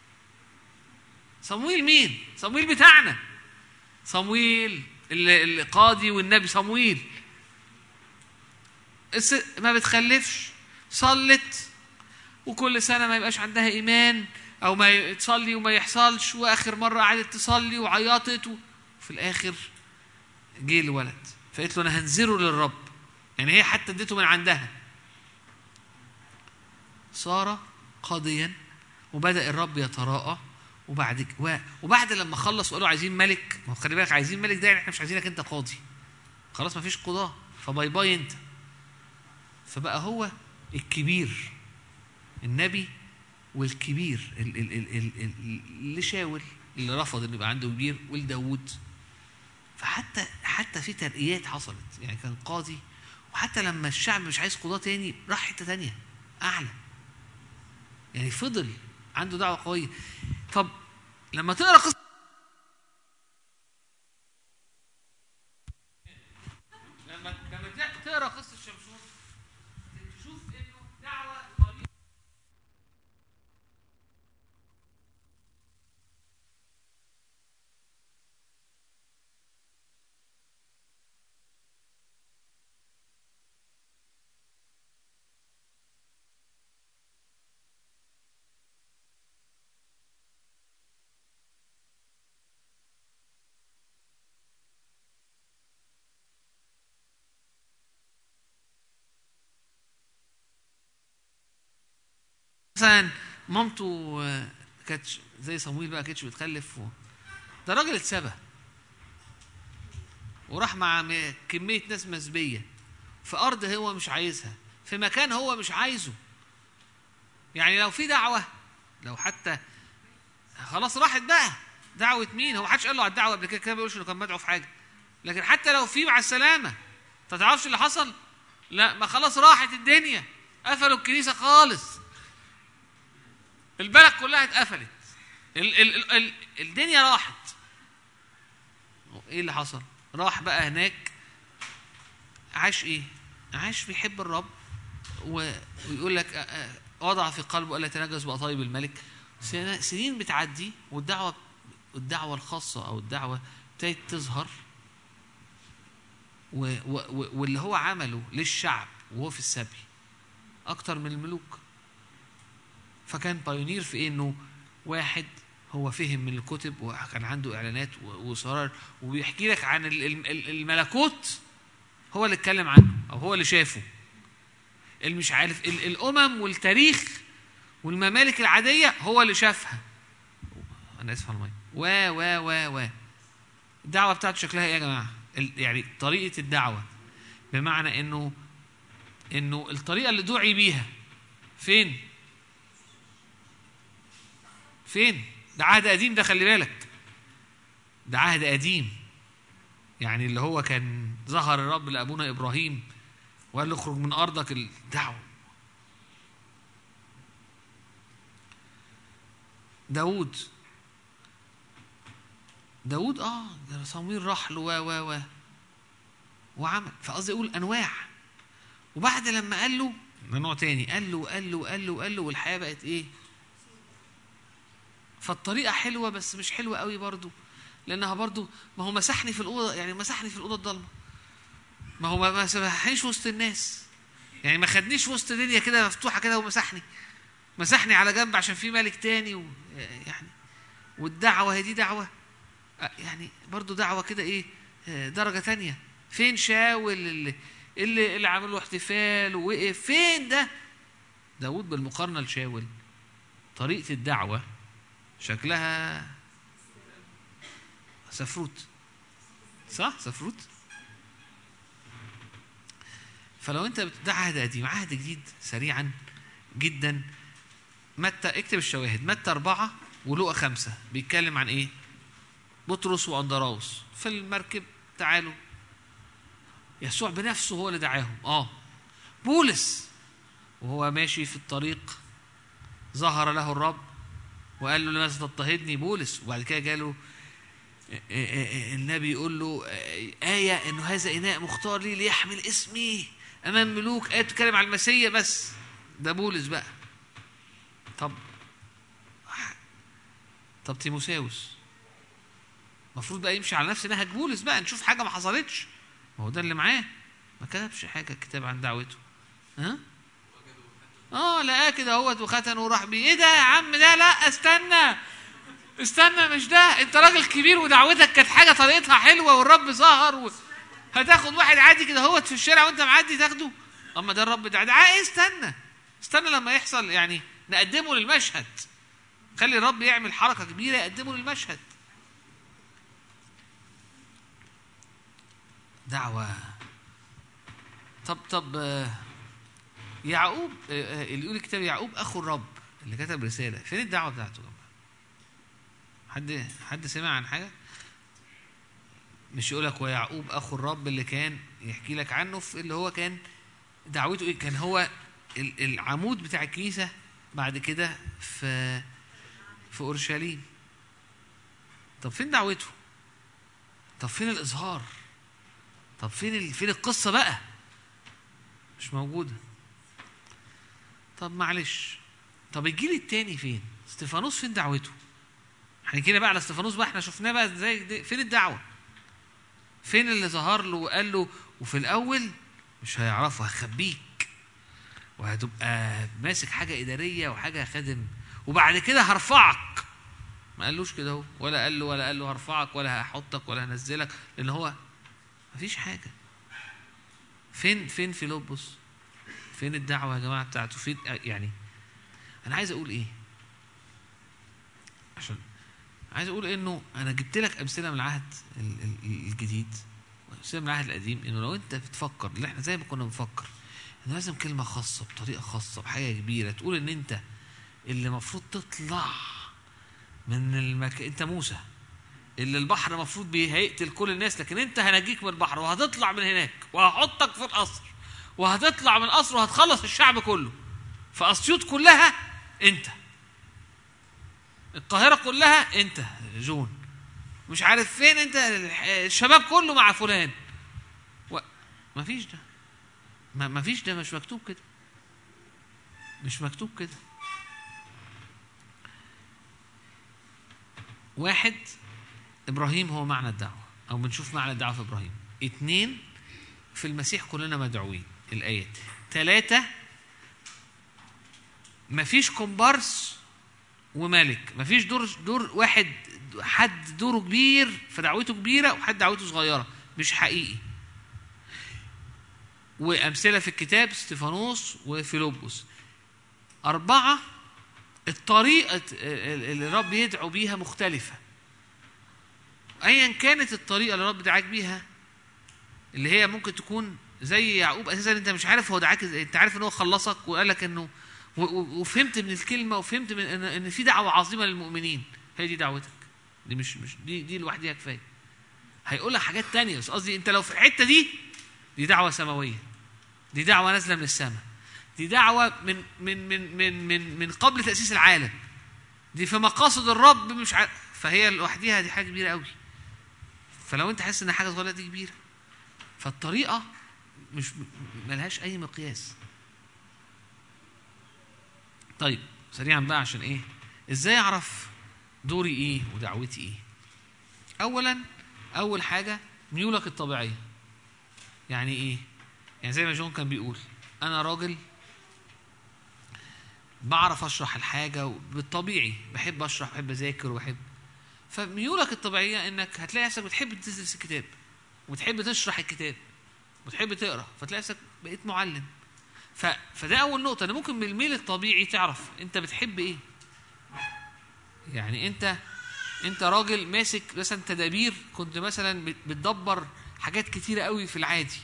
صمويل مين صمويل بتاعنا صمويل ال- القاضي والنبي صمويل الس- ما بتخلفش صلت وكل سنة ما يبقاش عندها إيمان أو ما ي- تصلي وما يحصلش وآخر مرة قعدت تصلي وعيطت وفي الآخر جه الولد فقالت له أنا هنزره للرب يعني هي حتى اديته من عندها صار قاضيا وبدأ الرب يتراءى وبعد ك- و- وبعد لما خلص وقالوا عايزين ملك ما هو خلي بالك عايزين ملك ده يعني احنا مش عايزينك انت قاضي خلاص ما فيش قضاة فباي باي انت فبقى هو الكبير النبي والكبير ال- ال- ال- ال- ال- اللي شاول اللي رفض انه يبقى عنده كبير ولداود فحتى حتى في ترقيات حصلت يعني كان قاضي وحتى لما الشعب مش عايز قضاة تاني راح حته تانيه اعلى يعني فضل عنده دعوه قويه طب لما تقرا قصه لما لما ت- تقرا قصه شمشون تشوف انه دعوه قريبه مثلا مامته آه، كانت زي صمويل بقى كانتش بتخلف و... ده راجل اتسبى وراح مع م- كمية ناس مسبية في أرض هو مش عايزها في مكان هو مش عايزه يعني لو في دعوة لو حتى خلاص راحت بقى دعوة مين هو محدش قال له على الدعوة قبل كده كده ما بيقولش انه كان مدعو في حاجة لكن حتى لو في مع السلامة انت تعرفش اللي حصل لا ما خلاص راحت الدنيا قفلوا الكنيسة خالص البلد كلها اتقفلت ال ال ال ال الدنيا راحت ايه اللي حصل راح بقى هناك عاش ايه عاش بيحب الرب و- ويقول لك آه، آه، وضع في قلبه الا تنجس بقطايب الملك سنة- سنين بتعدي والدعوه الدعوه الخاصه او الدعوه ابتدت تظهر و و و واللي هو عمله للشعب وهو في السبي اكتر من الملوك فكان بايونير في إيه؟ انه واحد هو فهم من الكتب وكان عنده اعلانات و- واصرار وبيحكي لك عن ال- ال- ال- الملكوت هو اللي اتكلم عنه او هو اللي شافه اللي مش عارف ال- الامم والتاريخ والممالك العاديه هو اللي شافها انا اسف على الميه و و و و الدعوه بتاعته شكلها ايه يا جماعه ال- يعني طريقه الدعوه بمعنى انه انه الطريقه اللي دعي بيها فين فين ده عهد قديم ده خلي بالك ده عهد قديم يعني اللي هو كان ظهر الرب لابونا ابراهيم وقال له اخرج من ارضك الدعوه داود داود اه ده صمويل راح له و و و وعمل فقصدي اقول انواع وبعد لما قال له ده نوع تاني قال له قال له قال له قال له والحياه بقت ايه فالطريقه حلوه بس مش حلوه قوي برضو لانها برضو ما هو مسحني في الاوضه يعني مسحني في الاوضه الضلمه ما هو ما ما مسحنيش وسط الناس يعني ما خدنيش وسط دنيا كده مفتوحه كده ومسحني مسحني على جنب عشان في ملك تاني و يعني والدعوه هي دي دعوه آه، يعني برضو دعوه كده ايه آه، درجه تانية فين شاول اللي اللي, اللي عمل له احتفال ووقف فين ده داود بالمقارنه لشاول طريقه الدعوه شكلها سفروت صح سفروت فلو انت بت- ده عهد قديم عهد جديد سريعا جدا متى اكتب الشواهد متى أربعة ولوقا خمسة بيتكلم عن ايه بطرس وأندراوس في المركب تعالوا يسوع بنفسه هو اللي دعاهم اه بولس وهو ماشي في الطريق ظهر له الرب وقال له لماذا تضطهدني بولس وبعد كده جاله النبي يقول له آية إنه هذا إناء مختار لي ليحمل اسمي أمام ملوك آية بتتكلم على المسيا بس ده بولس بقى طب طب تيموساوس المفروض بقى يمشي على نفس نهج بولس بقى نشوف حاجة ما حصلتش ما هو ده اللي معاه ما كتبش حاجة الكتاب عن دعوته ها اه لقاه كده اهوت وختن وراح بيه ايه ده يا عم ده لا استنى استنى مش ده انت راجل كبير ودعوتك كانت حاجه طريقتها حلوه والرب ظهر و... هتاخد واحد عادي كده اهوت في الشارع وانت معدي تاخده اما ده الرب ده ده ايه استنى استنى لما يحصل يعني نقدمه للمشهد خلي الرب يعمل حركه كبيره يقدمه للمشهد دعوه طب طب آه، يعقوب آه، آه، اللي يقول الكتاب يعقوب اخو الرب اللي كتب رساله فين الدعوه بتاعته يا جماعه حد حد سمع عن حاجه مش يقول لك ويعقوب اخو الرب اللي كان يحكي لك عنه في اللي هو كان دعوته ايه كان هو ال- العمود بتاع الكنيسه بعد كده في في اورشليم طب فين دعوته طب فين الاظهار طب فين ال... فين القصه بقى مش موجوده طب معلش طب الجيل التاني فين استفانوس فين دعوته هنجي لنا بقى على استفانوس بقى احنا شفناه بقى ازاي دي- فين الدعوه فين اللي ظهر له وقال له وفي الاول مش هيعرفه هخبيك وهتبقى ماسك حاجه اداريه وحاجه خادم وبعد كده هرفعك ما قالوش كده هو ولا قال له ولا قال له هرفعك ولا هحطك ولا هنزلك لان هو مفيش حاجه فين فين فيلبس فين الدعوه يا جماعه بتاعته فين يعني انا عايز اقول ايه عشان عايز اقول انه انا جبت لك امثله من العهد ال- ال- الجديد وامثله من العهد القديم انه لو انت بتفكر اللي احنا زي ما كنا بنفكر انه لازم كلمه خاصه بطريقه خاصه بحاجه كبيره تقول ان انت اللي المفروض تطلع من المك... انت موسى اللي البحر المفروض بيه هيقتل كل الناس لكن انت هنجيك من البحر وهتطلع من هناك وهحطك في القصر وهتطلع من القصر وهتخلص الشعب كله فاسيوط كلها انت القاهره كلها انت جون مش عارف فين انت الشباب كله مع فلان و... مفيش ده ما مفيش ده مش مكتوب كده مش مكتوب كده واحد ابراهيم هو معنى الدعوه او بنشوف معنى الدعوه في ابراهيم اتنين في المسيح كلنا مدعوين الايات ثلاثة مفيش كومبارس وملك مفيش دور دور واحد حد دوره كبير فدعوته كبيرة وحد دعوته صغيرة مش حقيقي وأمثلة في الكتاب استفانوس وفيلبس أربعة الطريقة اللي الرب يدعو بيها مختلفة أيا كانت الطريقة اللي الرب دعاك بيها اللي هي ممكن تكون زي يعقوب اساسا انت مش عارف هو دعاك ازاي انت عارف ان هو خلصك وقال لك انه و- و- وفهمت من الكلمه وفهمت من ان, إن في دعوه عظيمه للمؤمنين هي دي دعوتك دي مش مش دي دي لوحدها كفايه هيقول لك حاجات تانية بس قصدي انت لو في الحته دي دي دعوه سماويه دي دعوه نازله من السماء دي دعوه من من من من من, من قبل تاسيس العالم دي في مقاصد الرب مش ع... فهي لوحدها دي حاجه كبيره قوي فلو انت حاسس ان حاجه صغيره دي كبيره فالطريقه مش ملهاش اي مقياس طيب سريعا بقى عشان ايه ازاي اعرف دوري ايه ودعوتي ايه اولا اول حاجه ميولك الطبيعيه يعني ايه يعني زي ما جون كان بيقول انا راجل بعرف اشرح الحاجه بالطبيعي بحب اشرح بحب اذاكر وبحب فميولك الطبيعيه انك هتلاقي نفسك بتحب تدرس الكتاب وتحب تشرح الكتاب وتحب تقرا فتلاقي نفسك بقيت معلم ف... فده اول نقطه انا ممكن من الميل الطبيعي تعرف انت بتحب ايه يعني انت انت راجل ماسك مثلا تدابير كنت مثلا بت- بتدبر حاجات كتيره قوي في العادي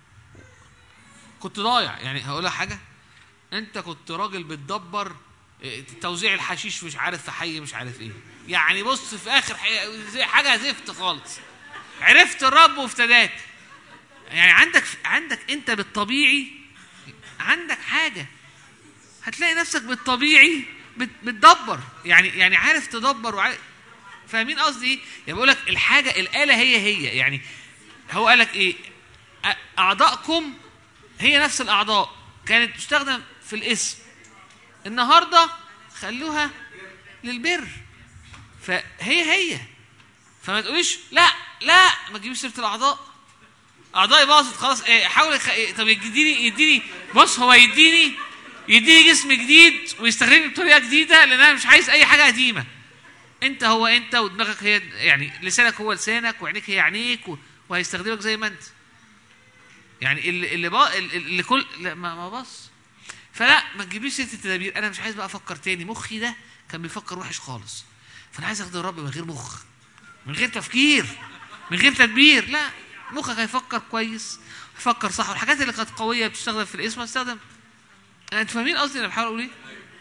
كنت ضايع يعني هقول لك حاجه انت كنت راجل بتدبر اه، توزيع الحشيش مش عارف في حي مش عارف ايه يعني بص في اخر حي... زي حاجه زفت خالص عرفت الرب وافتداك يعني عندك عندك انت بالطبيعي عندك حاجه هتلاقي نفسك بالطبيعي بت- بتدبر يعني يعني عارف تدبر وعارف فاهمين قصدي ايه؟ يعني بقول لك الحاجه الاله هي هي يعني هو قال لك ايه؟ أ- اعضائكم هي نفس الاعضاء كانت تستخدم في الاسم النهارده خلوها للبر فهي هي فما تقوليش لا لا ما تجيبيش سيره الاعضاء اعضائي باظت خلاص إيه حاول يخ... إيه طب يديني يديني بص هو يديني يديني جسم جديد ويستخدمني بطريقه جديده لان انا مش عايز اي حاجه قديمه انت هو انت ودماغك هي يعني لسانك هو لسانك وعينيك هي عينيك و... وهيستخدمك زي ما انت يعني اللي اللي, با... اللي كل لا ما, ما بص فلا ما تجيبليش سيره التدابير انا مش عايز بقى افكر تاني مخي ده كان بيفكر وحش خالص فانا عايز اخد الرب من غير مخ من غير تفكير من غير تدبير لا مخك هيفكر كويس هيفكر صح والحاجات اللي كانت قويه بتستخدم في الاسم هتستخدم انتوا فاهمين قصدي انا بحاول اقول ايه؟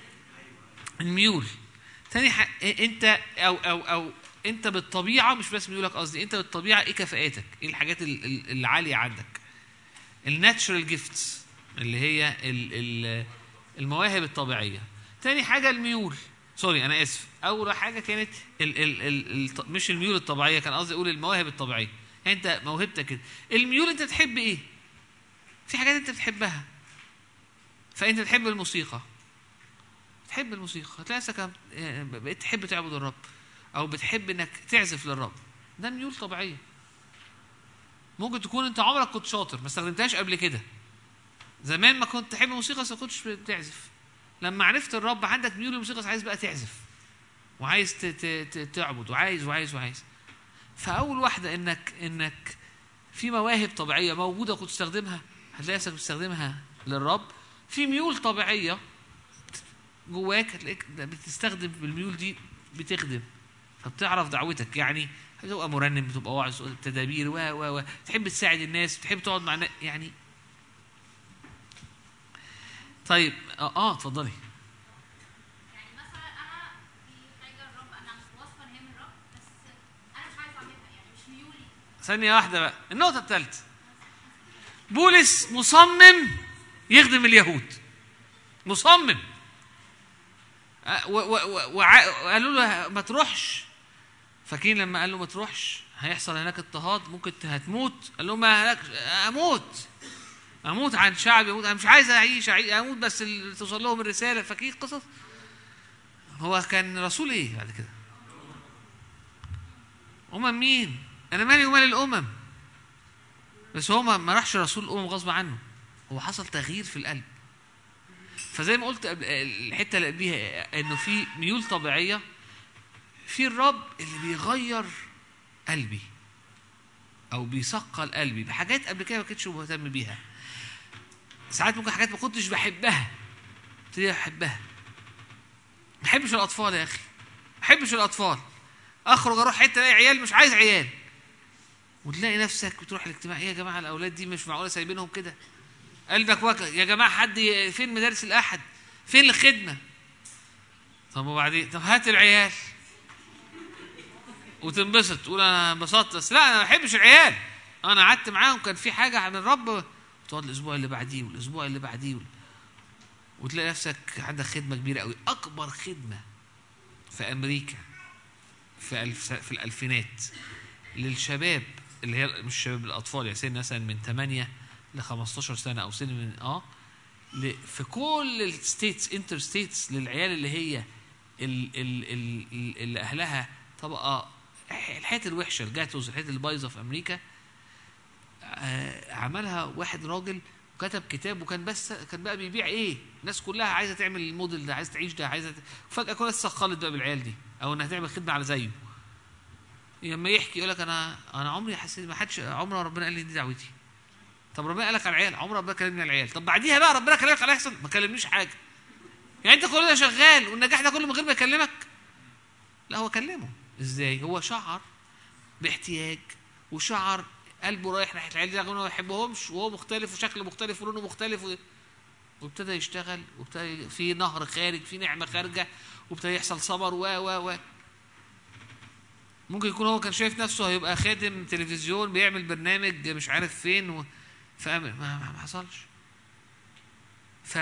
الميول تاني ح... انت او او او انت بالطبيعه مش بس ميولك قصدي انت بالطبيعه ايه كفاءاتك؟ ايه الحاجات ال- ال- العاليه عندك؟ الناتشرال جيفتس اللي هي ال- ال- المواهب الطبيعيه. تاني حاجه الميول سوري انا اسف اول حاجه كانت ال ال ال الط- مش الميول الطبيعيه كان قصدي اقول المواهب الطبيعيه يعني انت موهبتك كده الميول انت بتحب ايه في حاجات انت بتحبها فانت بتحب الموسيقى تحب الموسيقى هتلاقي نفسك آه، بقيت تحب تعبد الرب او بتحب انك تعزف للرب ده ميول طبيعيه ممكن تكون انت عمرك كنت شاطر ما استخدمتهاش قبل كده زمان ما كنت تحب الموسيقى بس ما كنتش بتعزف لما عرفت الرب عندك ميول للموسيقى بس عايز بقى تعزف وعايز ت- ت- ت- تعبد وعايز وعايز وعايز فاول واحده انك انك في مواهب طبيعيه موجوده كنت تستخدمها هتلاقي نفسك بتستخدمها للرب في ميول طبيعيه جواك هتلاقيك بتستخدم بالميول دي بتخدم فبتعرف دعوتك يعني بتبقى مرنم بتبقى واعظ تدابير و و و تحب تساعد الناس بتحب تقعد مع الناس يعني طيب اه, آه اتفضلي يعني ثانيه واحده بقى النقطه الثالثه بولس مصمم يخدم اليهود مصمم أه، و- و- و- وع- وقالوا له ما تروحش فاكرين لما قال له ما تروحش هيحصل هناك اضطهاد ممكن ت- هتموت قال لهم ما هناك اموت اموت عن شعب يموت انا مش عايز اعيش أعي- اموت بس ال- توصل لهم الرساله فاكرين القصص هو كان رسول ايه بعد كده امم مين انا مالي ومال الامم بس هو ما ما راحش رسول الامم غصب عنه هو حصل تغيير في القلب فزي ما قلت قبل الحته اللي قبليها انه في ميول طبيعيه في الرب اللي بيغير قلبي او بيثقل قلبي بحاجات قبل كده ما كنتش مهتم بيها ساعات ممكن حاجات ما كنتش بحبها ابتدي احبها ما بحبش الاطفال يا اخي ما بحبش الاطفال اخرج اروح حته الاقي عيال مش عايز عيال وتلاقي نفسك بتروح الاجتماع ايه يا جماعه الاولاد دي مش معقوله سايبينهم كده قلبك وكل يا جماعه حد ي- فين مدارس الاحد فين الخدمه طب وبعدين طب هات العيال وتنبسط تقول انا انبسطت بس لا انا ما بحبش العيال انا قعدت معاهم كان في حاجه من الرب تقعد الاسبوع اللي بعديه والاسبوع اللي بعديه وال- وتلاقي نفسك عندك خدمه كبيره قوي اكبر خدمه في امريكا في الف في الالفينات للشباب اللي هي مش شباب الاطفال يعني سن مثلا من 8 ل 15 سنه او سن من اه ل- في كل الستيتس انتر ستيتس للعيال اللي هي ال- ال- ال- ال- اللي اهلها طبقه الحياه الوحشه الجاتوز الحياه البايظه في امريكا آه، عملها واحد راجل كتب كتاب وكان بس كان بقى بيبيع ايه؟ الناس كلها عايزه تعمل الموديل ده عايزه تعيش ده عايزه ت- فجاه كل الناس سخلت بقى بالعيال دي او انها تعمل خدمه على زيه لما يحكي يقول لك انا انا عمري حسيت ما حدش عمر ربنا قال لي دي دعوتي طب ربنا قال لك على العيال عمر ربنا كلمني على العيال طب بعديها بقى ربنا كلمك على يحصل ما كلمنيش حاجه يعني انت كل ده شغال والنجاح ده كله من غير ما يكلمك لا هو كلمه ازاي هو شعر باحتياج وشعر قلبه رايح ناحيه العيال دي رغم انه ما يحبهمش وهو مختلف وشكله مختلف ولونه مختلف و... وابتدى يشتغل وابتدى في نهر خارج في نعمه خارجه وابتدى يحصل صبر و و و ممكن يكون هو كان شايف نفسه هيبقى خادم تلفزيون بيعمل برنامج مش عارف فين و... فما ما, ما حصلش ف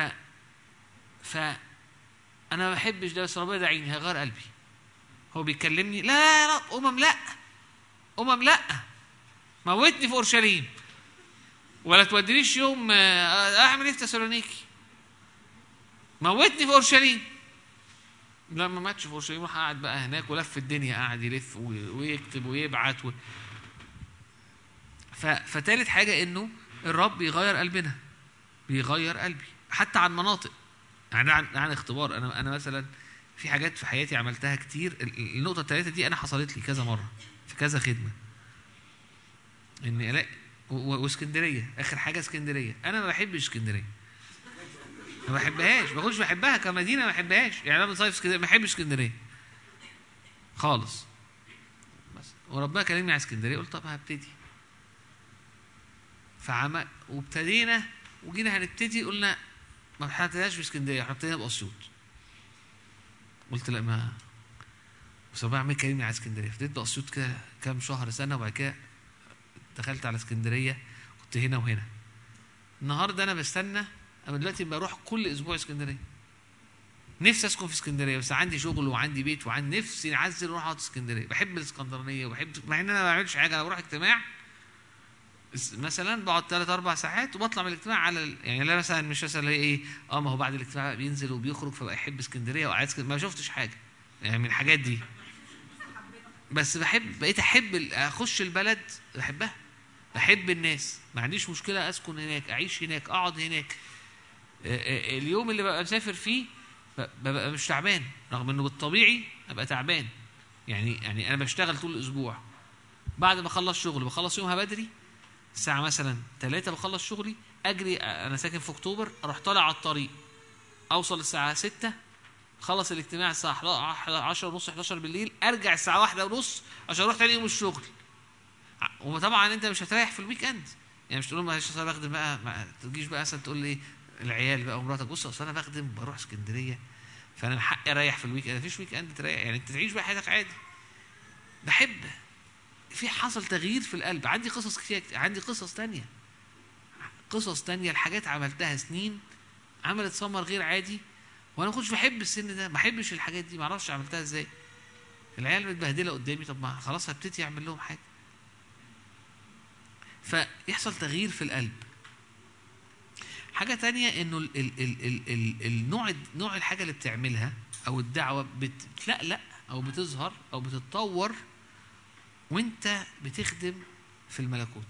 ف انا ما بحبش ده بس ربنا يدعيني هيغير قلبي هو بيكلمني لا لا لا امم لا امم لا موتني في اورشليم ولا تودينيش يوم آه، اعمل ايه في تسالونيكي موتني في اورشليم لما ماتش في اورشليم راح قاعد بقى هناك ولف الدنيا قاعد يلف و- ويكتب ويبعت و... ف... فتالت حاجه انه الرب بيغير قلبنا بيغير قلبي حتى عن مناطق يعني عن, عن اختبار انا انا مثلا في حاجات في حياتي عملتها كتير ال- ال- النقطه الثالثه دي انا حصلت لي كذا مره في كذا خدمه اني الاقي و- و- واسكندريه اخر حاجه اسكندريه انا ما بحبش اسكندريه ما بحبهاش ما كنتش بحبها كمدينه ما بحبهاش يعني انا بصيف اسكندريه ما بحبش اسكندريه خالص بس وربنا كلمني على اسكندريه قلت طب هبتدي فعمل وابتدينا وجينا هنبتدي قلنا ما ابتديناش في اسكندريه احنا ابتدينا باسيوط قلت لا ما بس هو بعمل كلمني على اسكندريه ابتديت باسيوط كده كام شهر سنه وبعد كده دخلت على اسكندريه كنت هنا وهنا النهارده انا بستنى انا دلوقتي بروح كل اسبوع اسكندريه نفسي اسكن في اسكندريه بس عندي شغل وعندي بيت وعندي نفسي انعزل واروح اقعد في اسكندريه بحب الاسكندرانيه وبحب مع ان انا ما بعملش حاجه انا بروح اجتماع اس- مثلا بقعد ثلاث اربع ساعات وبطلع من الاجتماع على ال... يعني لا مثلا مش مثلا اللي هي ايه اه ما هو بعد الاجتماع بقى بينزل وبيخرج فبقى يحب اسكندريه وقاعد اسكندريه ما شفتش حاجه يعني من الحاجات دي بس بحب بقيت احب ال- اخش البلد بحبها بحب الناس ما عنديش مشكله اسكن هناك اعيش هناك اقعد هناك آه، آه، اليوم اللي ببقى مسافر فيه ب- ببقى مش تعبان رغم انه بالطبيعي ابقى تعبان يعني يعني انا بشتغل طول الاسبوع بعد ما اخلص شغل بخلص يومها بدري الساعه مثلا 3 بخلص شغلي اجري انا ساكن في اكتوبر اروح طالع على الطريق اوصل الساعه 6 خلص الاجتماع الساعه 10 ونص 11 بالليل ارجع الساعه 1 ونص عشان اروح تاني يوم الشغل ع- وطبعا انت مش هتريح في الويك اند يعني مش تقول لهم معلش أصل انا بخدم بقى ما تجيش بقى مثلا تقول لي العيال بقى ومراتك بص اصل انا بخدم بروح اسكندريه فانا من حقي اريح في الويك اند مفيش ويك اند تريح يعني انت تعيش بقى حياتك عادي بحب في حصل تغيير في القلب عندي قصص كتير عندي قصص تانية قصص تانية الحاجات عملتها سنين عملت ثمر غير عادي وانا ما كنتش بحب السن ده ما بحبش الحاجات دي ما اعرفش عملتها ازاي العيال متبهدله قدامي طب ما خلاص هبتدي اعمل لهم حاجه فيحصل تغيير في القلب حاجه تانية انه ال ال ال ال ال النوع نوع الحاجه اللي بتعملها او الدعوه بتتلقلق او بتظهر او بتتطور وانت بتخدم في الملكوت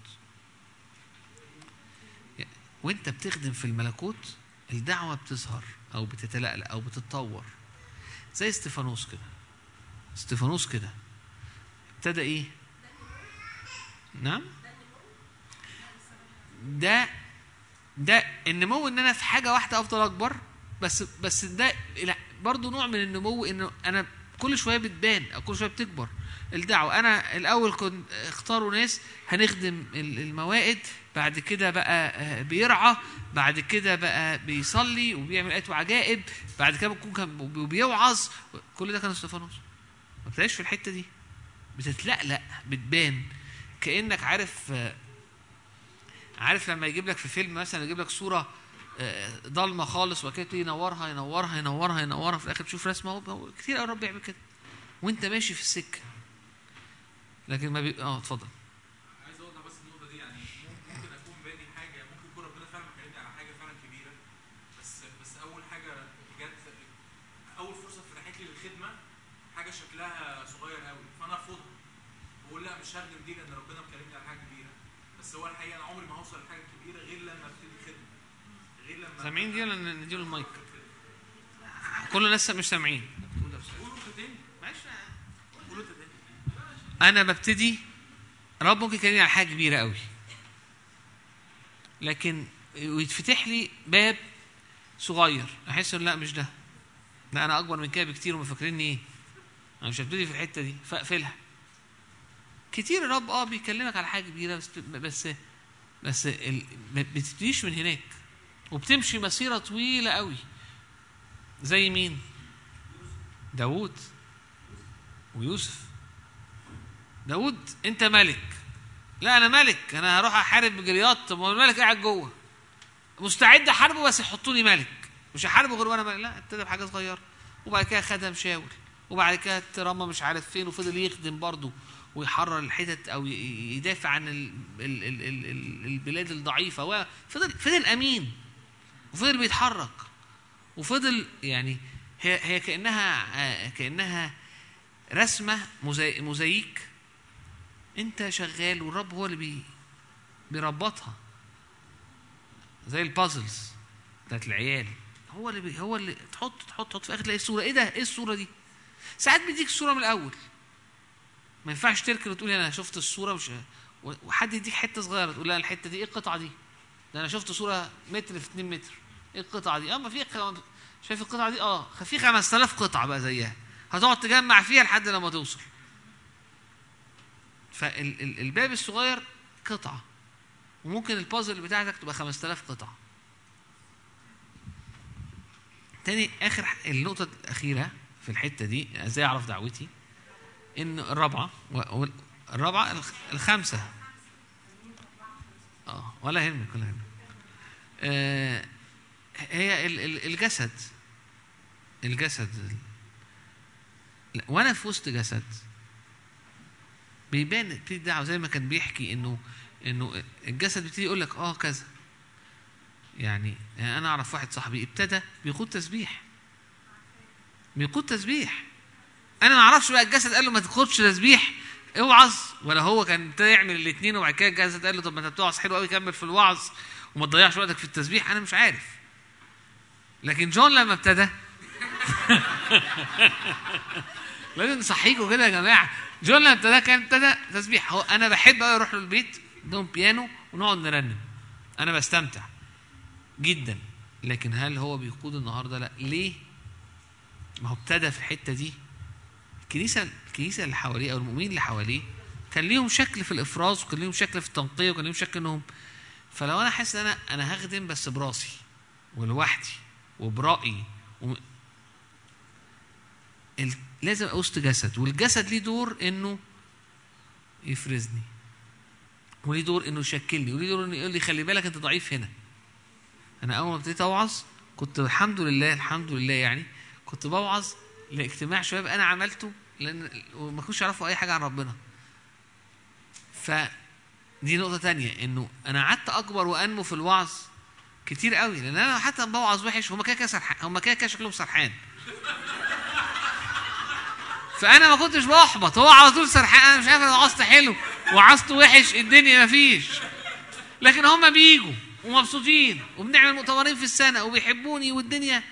وانت بتخدم في الملكوت الدعوه بتظهر او بتتلقلق او بتتطور زي استفانوس كده استفانوس كده ابتدى ايه نعم ده ده النمو ان انا في حاجه واحده افضل اكبر بس بس ده لا برضه نوع من النمو انه انا كل شويه بتبان او كل شويه بتكبر الدعوه انا الاول كنت اختاروا ناس هنخدم الموائد بعد كده بقى بيرعى بعد كده بقى بيصلي وبيعمل ايات وعجائب بعد كده بيكون كان بيوعظ كل ده كان استفانوس ما بتلاقيش في الحته دي بتتلقلق بتبان كانك عارف عارف لما يجيب لك في فيلم مثلا يجيب لك صوره ضلمه خالص وكده تبتدي ينورها ينورها ينورها ينورها في الاخر تشوف رسمه هو كتير قوي الرب بيعمل كده وانت ماشي في السكه لكن ما بي اه اتفضل عايز اوضح بس النقطه دي يعني ممكن اكون باني حاجه ممكن يكون ربنا فعلا كلمني على حاجه فعلا كبيره بس بس اول حاجه جت اول فرصه فتحت لي للخدمه حاجه شكلها صغير قوي فانا ارفضها بقول لا مش هخدم دي لان ربنا مكلمني على حاجه كبيره بس هو الحقيقه انا عمري ما هوصل لحاجه كبيره غير لما ابتدي خدمه غير لما سامعين دي ولا نديله المايك؟ كل الناس مش سامعين قولوا تاني قولوا تاني انا ببتدي رب ممكن يكلمني على حاجه كبيره قوي لكن ويتفتح لي باب صغير احس انه لا مش ده لا انا اكبر من كده بكتير ومفكريني ايه انا مش هبتدي في الحته دي فاقفلها كتير الرب اه بيكلمك على حاجه كبيره بس بس بس ال... ما بتبتديش من هناك وبتمشي مسيره طويله قوي زي مين داوود ويوسف داود انت ملك لا انا ملك انا هروح احارب بجليات طب ما هو الملك قاعد جوه مستعد احاربه بس يحطوني ملك مش هحاربه غير وانا ملك لا ابتدى بحاجه صغيره وبعد كده خدم شاول وبعد كده اترمى مش عارف فين وفضل يخدم برضه ويحرر الحتت او يدافع عن ال ال ال ال ال البلاد الضعيفه وفضل فضل امين وفضل بيتحرك وفضل يعني هي هي كانها كانها رسمه موزايك انت شغال والرب هو اللي بي بيربطها زي البازلز بتاعت العيال هو اللي بي هو اللي تحط تحط تحط في الاخر تلاقي الصوره ايه ده ايه الصوره دي ساعات بيديك الصوره من الاول ما ينفعش تركن وتقول انا شفت الصوره مش وحد يديك حته صغيره تقول لا الحته دي ايه القطعه دي ده انا شفت صوره متر في 2 متر ايه القطعه دي اه ما في شايف القطعه دي اه في 5000 قطعه بقى زيها هتقعد تجمع فيها لحد لما توصل فالباب الصغير قطعة وممكن البازل بتاعتك تبقى 5000 قطعة تاني آخر النقطة الأخيرة في الحتة دي ازاي أعرف دعوتي إن الرابعة الرابعة الخامسة اه ولا يهمك ولا يهمك آه هي الجسد الجسد وانا في وسط جسد بيبان ابتدي دعوه زي ما كان بيحكي انه انه الجسد بيبتدي يقول لك اه كذا يعني انا اعرف واحد صاحبي ابتدى بيقود تسبيح بيقود تسبيح انا ما اعرفش بقى الجسد قال له ما تاخدش تسبيح اوعظ ولا هو كان ابتدى يعمل الاثنين وبعد كده الجسد قال له طب ما انت بتوعظ حلو قوي كمل في الوعظ وما تضيعش وقتك في التسبيح انا مش عارف لكن جون لما ابتدى لازم نصحيكوا كده يا جماعه جون لما ابتدى كان ابتدى تسبيح هو انا بحب قوي اروح له البيت عندهم بيانو ونقعد نرنم انا بستمتع جدا لكن هل هو بيقود النهارده لا ليه ما هو ابتدى في الحته دي الكنيسه الكنيسه اللي حواليه او المؤمنين اللي حواليه كان ليهم شكل في الافراز وكان ليهم شكل في التنقيه وكان ليهم شكل انهم فلو انا حاسس ان انا انا هخدم بس براسي ولوحدي وبرأيي وم... ال... لازم ابقى وسط جسد والجسد ليه دور انه يفرزني وليه دور انه يشكلني وليه دور انه يقول لي خلي بالك انت ضعيف هنا انا اول ما ابتديت اوعظ كنت الحمد لله الحمد لله يعني كنت بوعظ لاجتماع شباب انا عملته لان ما كنتش يعرفوا اي حاجه عن ربنا ف دي نقطه تانية انه انا قعدت اكبر وانمو في الوعظ كتير قوي لان انا حتى لما بوعظ وحش هم كده كده سرحان هم كده كده شكلهم سرحان فانا ما كنتش بحبط هو على طول سرحان انا مش عارف انا وعظت حلو وعظت وحش الدنيا ما فيش لكن هم بيجوا ومبسوطين وبنعمل مؤتمرين في السنه وبيحبوني والدنيا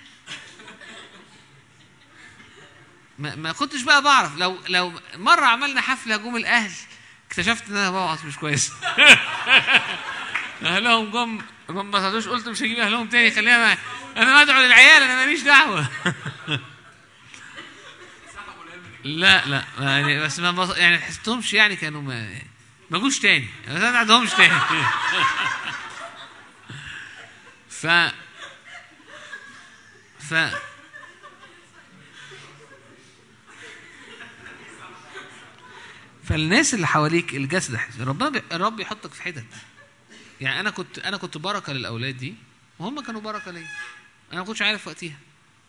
ما, ما كنتش بقى بعرف لو لو مره عملنا حفله جم الاهل اكتشفت ان انا بوعظ مش كويس اهلهم جم ما انبسطوش قلت مش هجيب اهلهم تاني خليها معايا انا بدعو للعيال انا ماليش دعوه لا لا يعني بس ما بص... يعني حسيتهمش يعني كانوا ما ما جوش تاني بس انا ما عندهمش تاني ف ف فالناس اللي حواليك الجسد حس- ربنا بي... الرب يحطك في حتت يعني انا كنت انا كنت بركه للاولاد دي وهم كانوا بركه ليا انا ما كنتش عارف وقتها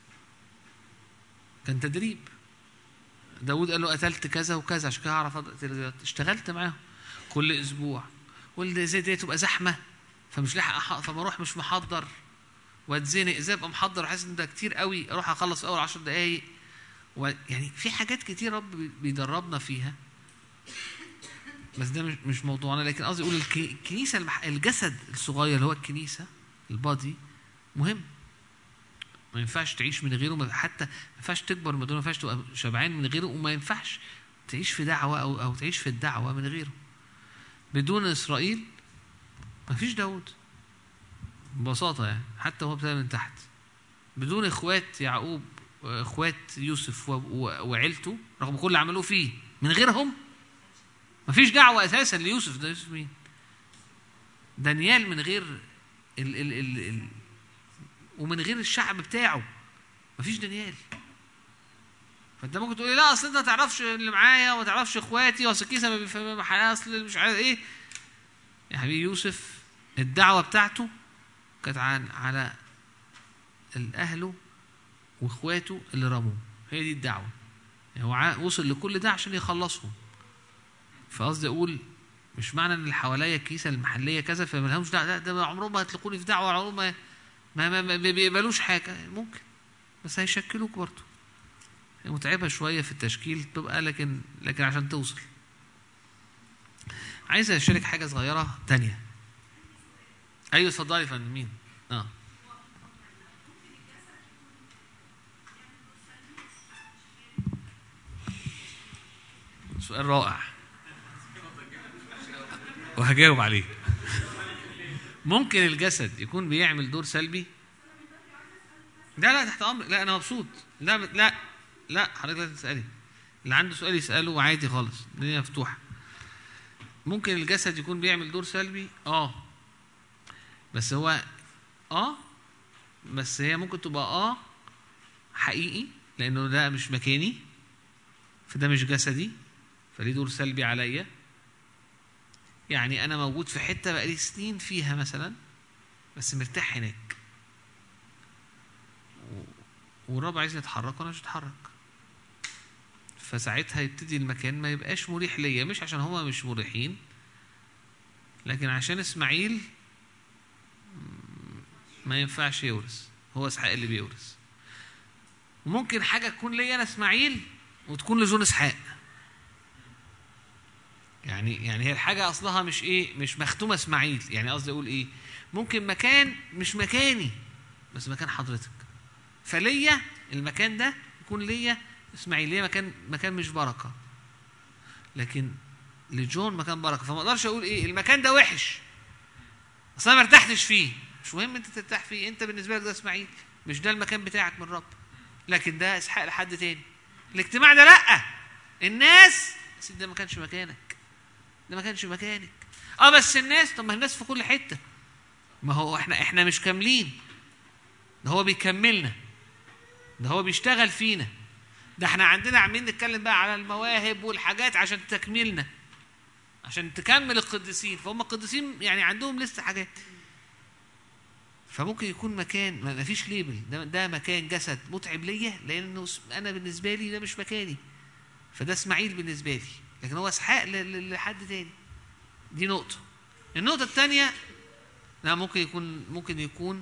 كان تدريب داود قال له قتلت كذا وكذا عشان كده هعرف اقتل دلوقتي. اشتغلت معاهم كل اسبوع واللي زي دي تبقى زحمه فمش لاحق أح- فما اروح مش محضر واتزنق ازاي ابقى محضر حاسس ان ده كتير قوي اروح اخلص في اول 10 دقائق يعني في حاجات كتير رب بي- بيدربنا فيها بس ده مش مش موضوعنا لكن قصدي اقول الك- الكنيسه المح... الجسد الصغير اللي هو الكنيسه البادي مهم ما ينفعش تعيش من غيره ما- حتى ما ينفعش تكبر من غيره ما ينفعش تبقى شبعان من غيره وما ينفعش تعيش في دعوه او او تعيش في الدعوه من غيره بدون اسرائيل ما فيش داود ببساطه يعني حتى هو ابتدى من تحت بدون اخوات يعقوب اخوات يوسف و- و- وعيلته رغم كل اللي عملوه فيه من غيرهم ما فيش دعوه اساسا ليوسف ده يوسف مين دانيال من غير ال ال ال ال ومن غير الشعب بتاعه مفيش دانيال فانت ممكن تقول لي لا اصل انت ما تعرفش اللي معايا وما تعرفش اخواتي واصل الكيسه ما بيفهم حياه اصل مش عارف ايه يا حبيبي يوسف الدعوه بتاعته كانت عن على اهله واخواته اللي رموه هي دي الدعوه يعني هو ع- وصل لكل ده عشان يخلصهم فقصدي اقول مش معنى ان اللي حواليا الكيسه المحليه كذا فما لهمش دعوه لا ده عمرهم ما هيطلقوني في دعوه عمرهم ما ما, ما, ما بيقبلوش حاجه ممكن بس هيشكلوك برضه هي متعبه شويه في التشكيل تبقى لكن لكن عشان توصل عايز اشارك حاجه صغيره تانية ايوه اتفضلي يا فندم مين اه سؤال رائع وهجاوب عليه ممكن الجسد يكون بيعمل دور سلبي لا لا تحت امر لا انا مبسوط لا لا لا حضرتك لازم تسالي اللي عنده سؤال يساله عادي خالص الدنيا مفتوحه ممكن الجسد يكون بيعمل دور سلبي اه بس هو اه بس هي ممكن تبقى اه حقيقي لانه ده مش مكاني فده مش جسدي فليه دور سلبي عليا يعني انا موجود في حته بقالي سنين فيها مثلا بس مرتاح هناك و- والرب عايزني اتحرك وانا مش هتحرك فساعتها يبتدي المكان ما يبقاش مريح ليا مش عشان هما مش مريحين لكن عشان اسماعيل م- ما ينفعش يورث هو اسحاق اللي بيورث وممكن حاجه تكون ليا انا اسماعيل وتكون لجون اسحاق يعني يعني هي الحاجه اصلها مش ايه مش مختومه اسماعيل يعني قصدي اقول ايه ممكن مكان مش مكاني بس مكان حضرتك فليا المكان ده يكون ليا اسماعيل ليا مكان مكان مش بركه لكن لجون مكان بركه فما اقدرش اقول ايه المكان ده وحش اصل انا ما ارتحتش فيه مش مهم انت ترتاح فيه انت بالنسبه لك ده اسماعيل مش ده المكان بتاعك من الرب لكن ده اسحاق لحد تاني الاجتماع ده لا الناس بس ده ما كانش مكانك ده ما كانش مكانك اه بس الناس طب ما الناس في كل حته ما هو احنا احنا مش كاملين ده هو بيكملنا ده هو بيشتغل فينا ده احنا عندنا عاملين نتكلم بقى على المواهب والحاجات عشان تكميلنا عشان تكمل القديسين فهم القديسين يعني عندهم لسه حاجات فممكن يكون مكان ما فيش ليبل ده, ده مكان جسد متعب ليا لانه س- انا بالنسبه لي ده مش مكاني فده اسماعيل بالنسبه لي لكن هو اسحاق ل- ل- لحد تاني دي نقطه النقطه الثانيه لا ممكن يكون ممكن يكون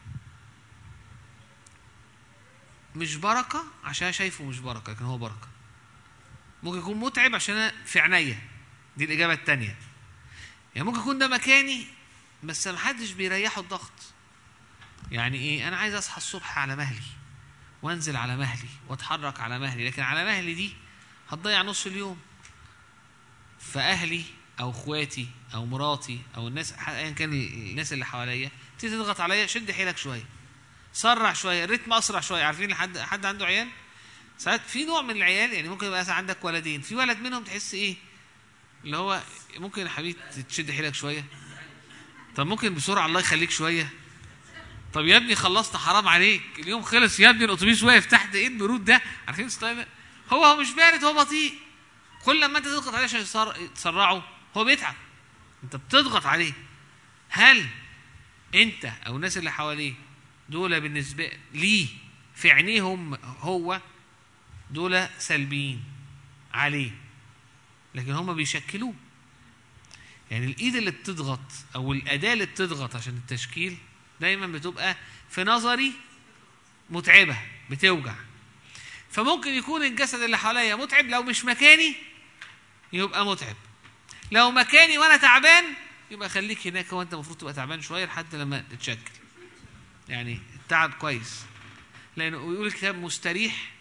مش بركه عشان أنا شايفه مش بركه لكن هو بركه ممكن يكون متعب عشان أنا في عينيا دي الاجابه الثانيه يعني ممكن يكون ده مكاني بس محدش بيريحه الضغط يعني ايه انا عايز اصحى الصبح على مهلي وانزل على مهلي واتحرك على مهلي لكن على مهلي دي هتضيع نص اليوم فاهلي او اخواتي او مراتي او الناس ايا كان الناس اللي حواليا تيجي تضغط عليا شد حيلك شويه سرع شويه الريتم اسرع شويه عارفين حد حد عنده عيال ساعات في نوع من العيال يعني ممكن يبقى مثلا عندك ولدين في ولد منهم تحس ايه اللي هو ممكن يا حبيبي تشد حيلك شويه طب ممكن بسرعه الله يخليك شويه طب يا ابني خلصت حرام عليك اليوم خلص يا ابني الاتوبيس واقف تحت ايه البرود ده عارفين ستايل ده؟ هو هو مش بارد هو بطيء كل لما انت تضغط عليه عشان يسر- تسرعه هو بيتعب انت بتضغط عليه هل انت او الناس اللي حواليه دول بالنسبه ليه في عينيهم هو دول سلبيين عليه لكن هم بيشكلوه يعني الايد اللي بتضغط او الاداه اللي بتضغط عشان التشكيل دايما بتبقى في نظري متعبه بتوجع فممكن يكون الجسد اللي حواليا متعب لو مش مكاني يبقى متعب لو مكاني وانا تعبان يبقى خليك هناك وانت المفروض تبقى تعبان شويه لحد لما تتشكل يعني التعب كويس لانه يقول الكتاب مستريح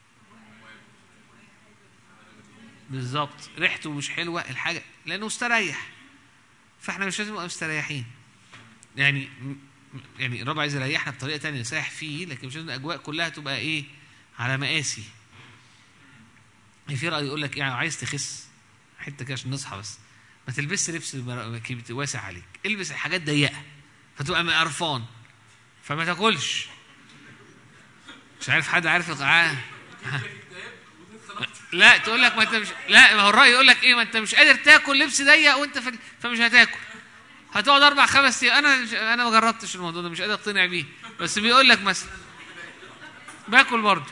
بالظبط ريحته مش حلوه الحاجه لانه مستريح فاحنا مش لازم نبقى مستريحين يعني م- يعني الرب عايز يريحنا بطريقه تانية نسيح فيه لكن مش لازم الاجواء كلها تبقى ايه على مقاسي يعني في راي يقول لك يعني عايز تخس حته كده عشان نصحى بس ما تلبسش لبس مر- كبت- واسع عليك البس حاجات ضيقه فتبقى قرفان فما تاكلش مش عارف حد عارف القعان لا تقول لك ما انت مش لا ما هو الراي يقول لك ايه ما انت مش قادر تاكل لبس ضيق وانت في... فمش هتاكل هتقعد اربع خمس ايام انا مش... انا ما جربتش الموضوع ده مش قادر اقتنع بيه بس بيقول لك مثلا باكل برضه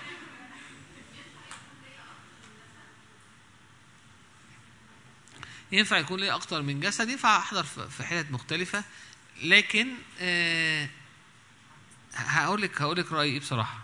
ينفع يكون لي اكتر من جسد ينفع احضر في في حتت مختلفه لكن آه هقول لك هقول لك رايي ايه بصراحه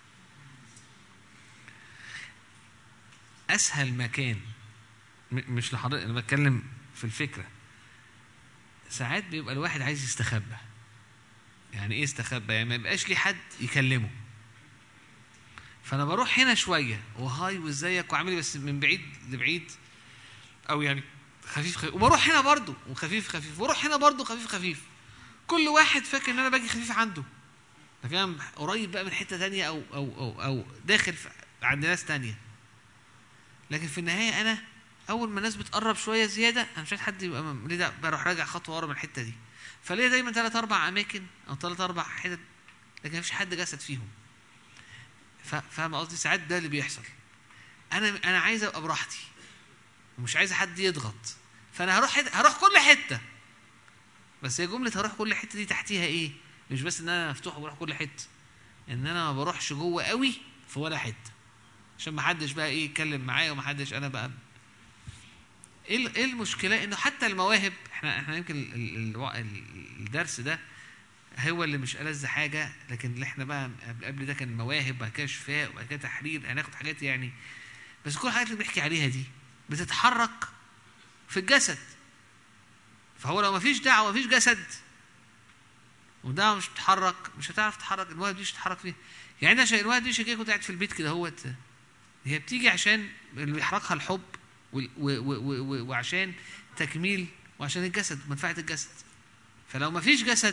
اسهل مكان م- مش لحضرتك انا بتكلم في الفكره ساعات بيبقى الواحد عايز يستخبى يعني ايه استخبى يعني ما يبقاش ليه حد يكلمه فانا بروح هنا شويه وهاي وازيك وعامل إيه، بس من بعيد لبعيد او يعني خفيف خفيف وبروح هنا برضه وخفيف خفيف واروح هنا برضه خفيف خفيف كل واحد فاكر ان انا باجي خفيف عنده لكن انا قريب بقى من حته تانية او او او, أو داخل في عند ناس تانية لكن في النهايه انا اول ما الناس بتقرب شويه زياده انا مش عايز حد يبقى م- ليه ده بروح راجع خطوه ورا من الحته دي فليه دايما ثلاث اربع اماكن او ثلاث اربع حتت لكن مفيش حد جسد فيهم ف- فاهم قصدي ساعات ده اللي بيحصل انا انا عايز ابقى براحتي ومش عايز حد يضغط فانا هروح حتة هروح كل حته بس هي جمله هروح كل حته دي تحتيها ايه مش بس ان انا مفتوح وبروح كل حته ان انا ما بروحش جوه قوي في ولا حته عشان ما حدش بقى ايه يتكلم معايا وما حدش انا بقى ايه ال- ايه المشكله انه حتى المواهب احنا احنا يمكن ال- ال- ال- ال- الدرس ده هو اللي مش ألذ حاجه لكن اللي احنا بقى قبل قبل ده كان مواهب وبعد كده شفاء وبعد كده تحرير هناخد حاجات يعني بس كل الحاجات اللي بنحكي عليها دي بتتحرك في الجسد فهو لو ما فيش دعوه ما فيش جسد ودعوه مش بتتحرك مش هتعرف تتحرك المواهب دي مش هتتحرك فيها يعني انا عشان المواهب دي عشان كده كنت قاعد في البيت كده هوت هي بتيجي عشان اللي بيحركها الحب وال- و- و- و- و- وعشان تكميل وعشان الجسد منفعه الجسد فلو ما فيش جسد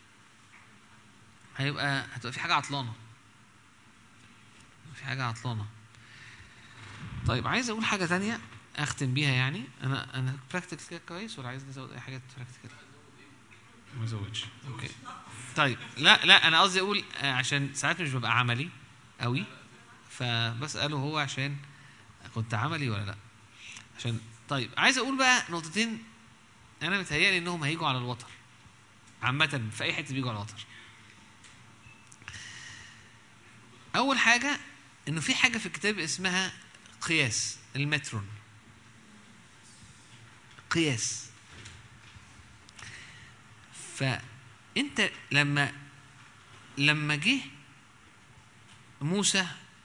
هيبقى هتبقى في حاجه عطلانه في حاجه عطلانه طيب عايز اقول حاجه تانية اختم بيها يعني انا انا براكتيكال كده كويس ولا عايز نزود اي حاجات براكتيكال ما ازودش اوكي طيب لا لا انا قصدي اقول آه، عشان ساعات مش ببقى عملي قوي فبساله هو عشان كنت عملي ولا لا عشان طيب عايز اقول بقى نقطتين انا متهيألي انهم هيجوا على الوتر عامة في اي حته بيجوا على الوتر اول حاجه انه في حاجه في الكتاب اسمها قياس المترون قياس فانت لما لما جه موسى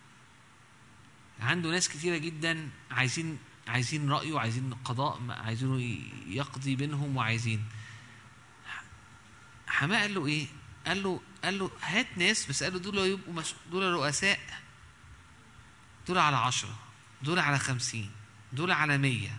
عنده ناس كتيره جدا عايزين عايزين رايه عايزين قضاء عايزينه يقضي بينهم وعايزين حماه قال له ايه قال له قال له هات ناس بس قال له دول يبقوا مس... دول رؤساء دول على عشرة دول على خمسين دول على مية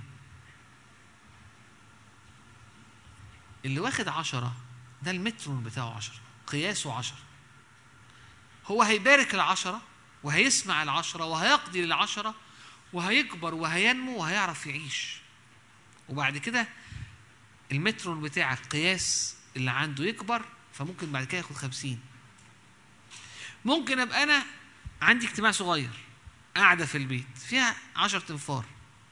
اللي واخد عشرة ده المترون بتاعه عشرة قياسه عشرة هو هيبارك العشرة وهيسمع العشرة وهيقضي للعشرة وهيكبر وهينمو وهيعرف يعيش وبعد كده المترون بتاع القياس اللي عنده يكبر فممكن بعد كده ياخد خمسين ممكن ابقى انا عندي اجتماع صغير قاعدة في البيت فيها عشر تنفار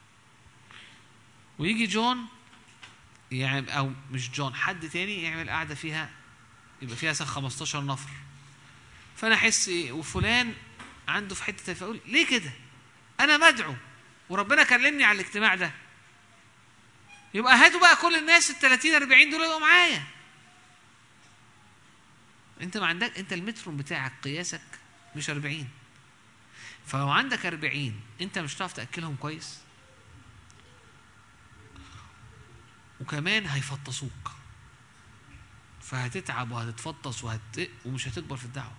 ويجي جون يعني او مش جون حد تاني يعمل قاعدة فيها يبقى فيها مثلا 15 نفر فانا احس إيه؟ وفلان عنده في حته فاقول ليه كده؟ انا مدعو وربنا كلمني على الاجتماع ده يبقى هاتوا بقى كل الناس ال 30 40 دول يبقوا معايا انت ما عندك انت المترون بتاعك قياسك مش 40 فلو عندك 40 انت مش هتعرف تاكلهم كويس وكمان هيفطسوك فهتتعب وهتتفطس وهت... ومش هتكبر في الدعوه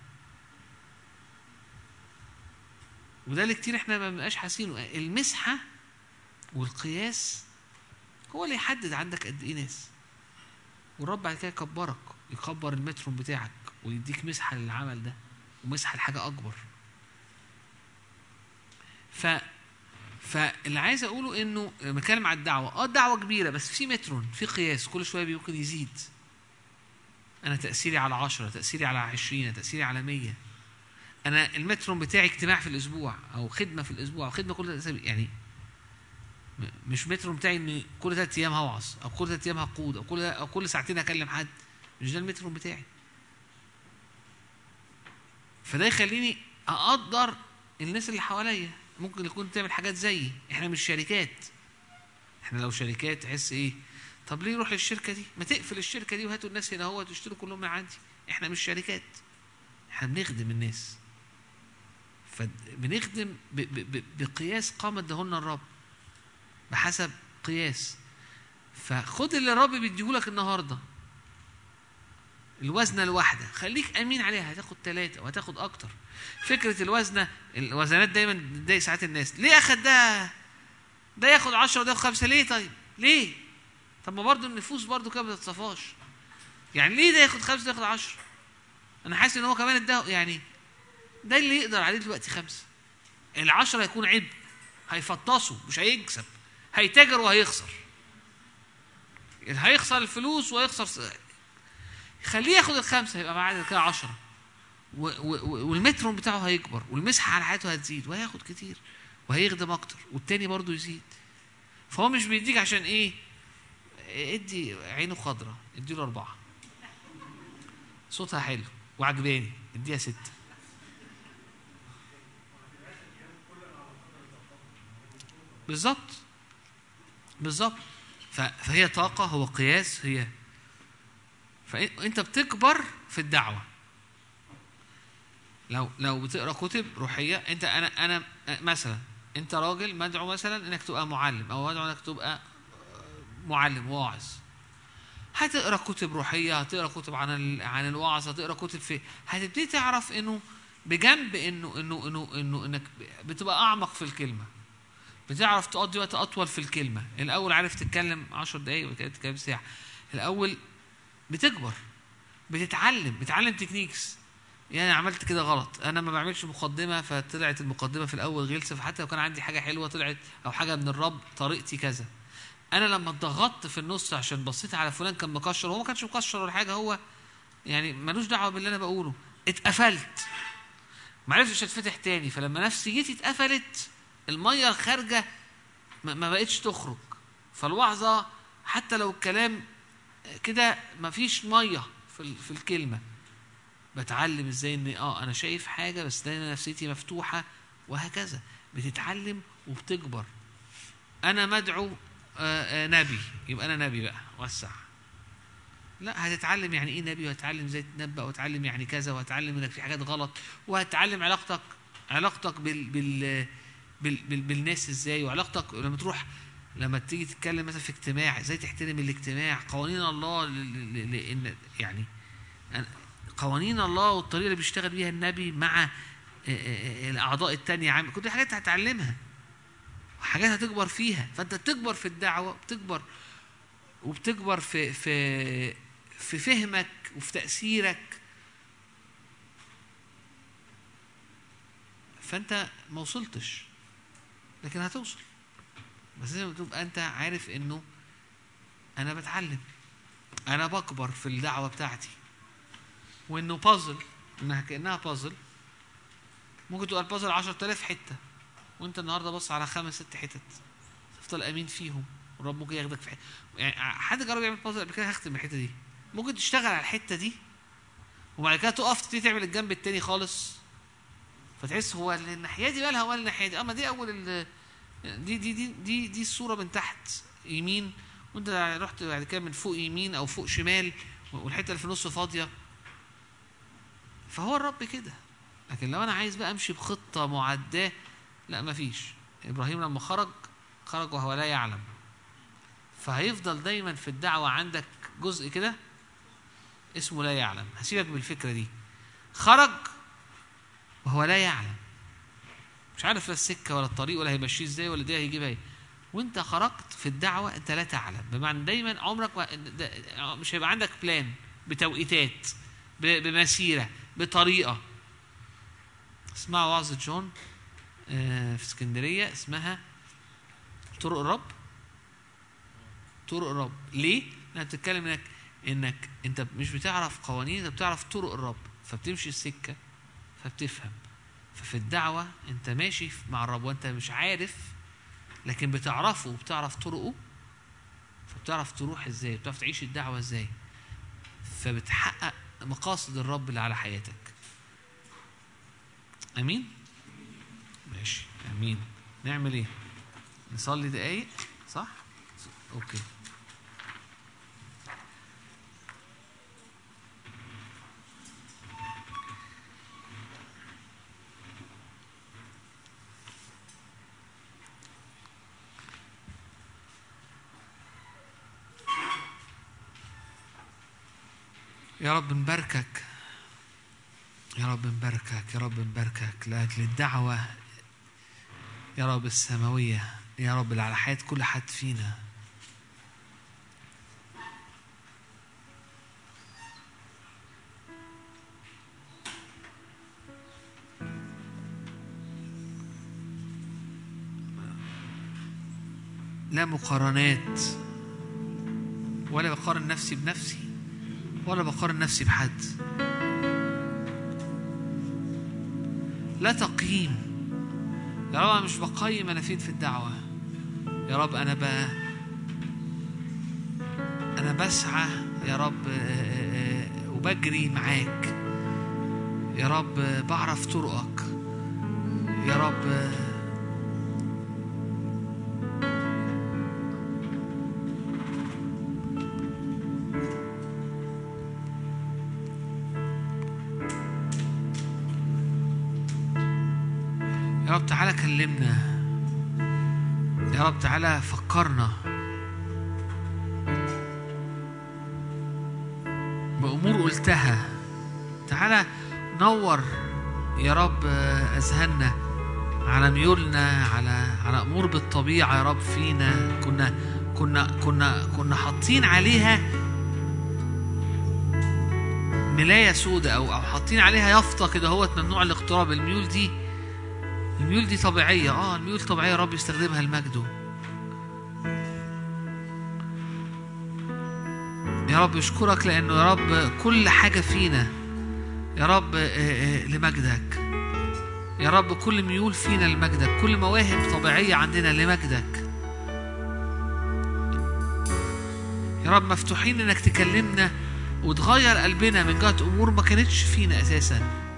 وده اللي كتير احنا ما بنبقاش حاسينه المسحه والقياس هو اللي يحدد عندك قد ايه ناس والرب بعد كده يكبرك يكبر المترون بتاعك ويديك مسحه للعمل ده ومسحه لحاجه اكبر ف فاللي عايز اقوله انه لما بتكلم على الدعوه اه الدعوه كبيره بس في مترون في قياس كل شويه ممكن يزيد انا تاثيري على عشرة تاثيري على عشرين تاثيري على مية انا المترون بتاعي اجتماع في الاسبوع او خدمه في الاسبوع او خدمه كل ثلاث أسابيع. يعني م- مش مترون بتاعي ان كل ثلاث ايام هوعظ او كل ثلاث ايام هقود او كل او كل ساعتين هكلم حد مش ده المترون بتاعي فده يخليني اقدر الناس اللي حواليا ممكن يكون تعمل حاجات زيي احنا مش شركات احنا لو شركات تحس ايه طب ليه روح للشركه دي ما تقفل الشركه دي وهاتوا الناس هنا هو تشتروا كلهم من عندي احنا مش شركات احنا بنخدم الناس فبنخدم ب- ب- ب- بقياس قام ادهولنا الرب بحسب قياس فخد اللي الرب بيديهولك النهارده الوزنه الواحده خليك امين عليها هتاخد ثلاثه وهتاخد اكتر فكره الوزنه الوزنات دايما بتضايق ساعات الناس ليه اخد ده ده ياخد 10 وده ياخد خمسه ليه طيب ليه طب ما برضه النفوس برضه كده ما بتتصفاش يعني ليه ده ياخد خمسه وده ياخد 10 انا حاسس ان هو كمان اداه يعني ده اللي يقدر عليه دلوقتي خمسه العشرة هيكون عبء هيفطسوا مش هيكسب هيتاجر وهيخسر هيخسر الفلوس وهيخسر س- خليه ياخد الخمسه يبقى بعد كده 10 و- و- والمترون بتاعه هيكبر والمسحه على حياته هتزيد وهياخد كتير وهيخدم اكتر والتاني برضه يزيد فهو مش بيديك عشان ايه ادي عينه خضراء اديله اربعه صوتها حلو وعجباني اديها سته بالظبط بالظبط ف- فهي طاقة هو قياس هي فأنت بتكبر في الدعوة لو لو بتقرا كتب روحية أنت أنا أنا مثلا أنت راجل مدعو مثلا إنك تبقى معلم أو مدعو إنك تبقى معلم واعظ هتقرا كتب روحيه هتقرا كتب عن ال... عن الوعظ هتقرا كتب في هتبتدي تعرف انه بجنب انه انه انه انه انك بتبقى اعمق في الكلمه بتعرف تقضي وقت اطول في الكلمه الاول عارف تتكلم 10 دقائق وبعد كده تتكلم ساعه الاول بتكبر بتتعلم بتتعلم تكنيكس يعني عملت كده غلط انا ما بعملش مقدمه فطلعت المقدمه في الاول غلسه فحتى لو كان عندي حاجه حلوه طلعت او حاجه من الرب طريقتي كذا انا لما اتضغطت في النص عشان بصيت على فلان كان مكشر هو ما كانش مكشر ولا حاجه هو يعني ملوش دعوه باللي انا بقوله اتقفلت ما عرفتش اتفتح تاني فلما نفسيتي اتقفلت الميه الخارجه ما ما بقتش تخرج فالوعظة حتى لو الكلام كده مفيش مية في ال- في الكلمة بتعلم ازاي ان اه انا شايف حاجة بس ده أنا نفسيتي مفتوحة وهكذا بتتعلم وبتكبر انا مدعو آه، آه، نبي يبقى انا نبي بقى وسع لا هتتعلم يعني ايه نبي وهتتعلم ازاي تتنبأ وهتتعلم يعني كذا وهتتعلم انك في حاجات غلط وهتتعلم علاقتك علاقتك بال بال بال بال بالناس ازاي وعلاقتك لما تروح لما تيجي تتكلم مثلا في اجتماع ازاي تحترم الاجتماع قوانين الله ل- ل- ل- لان يعني أنا- قوانين الله والطريقه اللي بيشتغل بيها النبي مع آه، آه، آه، الاعضاء التانية عام كل دي حاجات هتعلمها حاجات هتكبر فيها فانت بتكبر في الدعوه بتكبر وبتكبر في في في فهمك وفي تاثيرك فانت ما وصلتش لكن هتوصل بس لازم تبقى انت عارف انه انا بتعلم انا بكبر في الدعوه بتاعتي وانه بازل انها كانها بازل ممكن تبقى البازل 10000 حته وانت النهارده بص على خمس ست حتت تفضل امين فيهم والرب ممكن ياخدك في حته يعني حد جرب يعمل بازل قبل كده هختم الحته دي ممكن تشتغل على الحته دي وبعد كده تقف تبتدي تعمل الجنب التاني خالص فتحس هو الناحيه دي مالها ولا الناحيه دي اما دي اول ال دي دي دي دي دي الصوره من تحت يمين وانت رحت بعد كده من فوق يمين او فوق شمال والحته اللي في النص فاضيه فهو الرب كده لكن لو انا عايز بقى امشي بخطه معداه لا مفيش ابراهيم لما خرج خرج وهو لا يعلم فهيفضل دايما في الدعوه عندك جزء كده اسمه لا يعلم هسيبك بالفكره دي خرج وهو لا يعلم مش عارف لا السكه ولا الطريق ولا هيمشيه ازاي ولا دي هيجيبها ايه وانت خرجت في الدعوه انت لا تعلم بمعنى دايما عمرك ما ده- مش هيبقى عندك بلان بتوقيتات ب- بمسيره بطريقه اسمعوا وعظه جون آه، في اسكندريه اسمها طرق الرب طرق الرب ليه؟ لانها بتتكلم انك انك انت مش بتعرف قوانين انت بتعرف طرق الرب فبتمشي السكه فبتفهم ففي الدعوه انت ماشي مع الرب وانت مش عارف لكن بتعرفه وبتعرف طرقه فبتعرف تروح ازاي بتعرف تعيش الدعوه ازاي فبتحقق مقاصد الرب اللي على حياتك امين ماشي امين نعمل ايه نصلي دقايق صح اوكي يا رب نباركك يا رب نباركك يا رب نباركك لأجل الدعوة يا رب السماوية يا رب اللي على حياة كل حد فينا لا مقارنات ولا بقارن نفسي بنفسي ولا بقارن نفسي بحد لا تقييم يا رب انا مش بقيم انا فين في الدعوه يا رب انا ب انا بسعى يا رب آه، آه، آه، وبجري معاك يا رب آه، بعرف طرقك يا رب آه، يا رب تعالى كلمنا يا رب تعالى فكرنا بأمور قلتها تعالى نور يا رب أذهاننا على ميولنا على على أمور بالطبيعة يا رب فينا كنا كنا كنا كنا حاطين عليها ملاية سودة أو أو حاطين عليها يافطة كده هوت ممنوع الاقتراب الميول دي الميول دي طبيعية اه الميول طبيعية يا رب يستخدمها لمجده يا رب اشكرك لانه يا رب كل حاجة فينا يا رب آه، آه، لمجدك يا رب كل ميول فينا لمجدك كل مواهب طبيعية عندنا لمجدك يا رب مفتوحين انك تكلمنا وتغير قلبنا من جهة امور ما كانتش فينا اساسا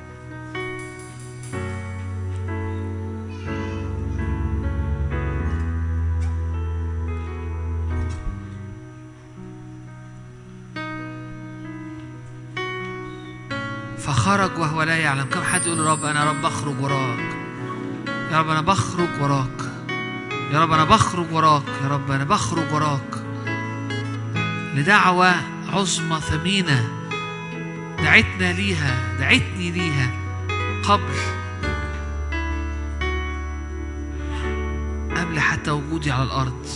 فخرج وهو لا يعلم كم حد يقول يا رب انا يا رب بخرج وراك يا رب انا بخرج وراك يا رب انا بخرج وراك يا رب انا بخرج وراك لدعوة عظمى ثمينة دعتنا ليها دعتني ليها قبل قبل حتى وجودي على الأرض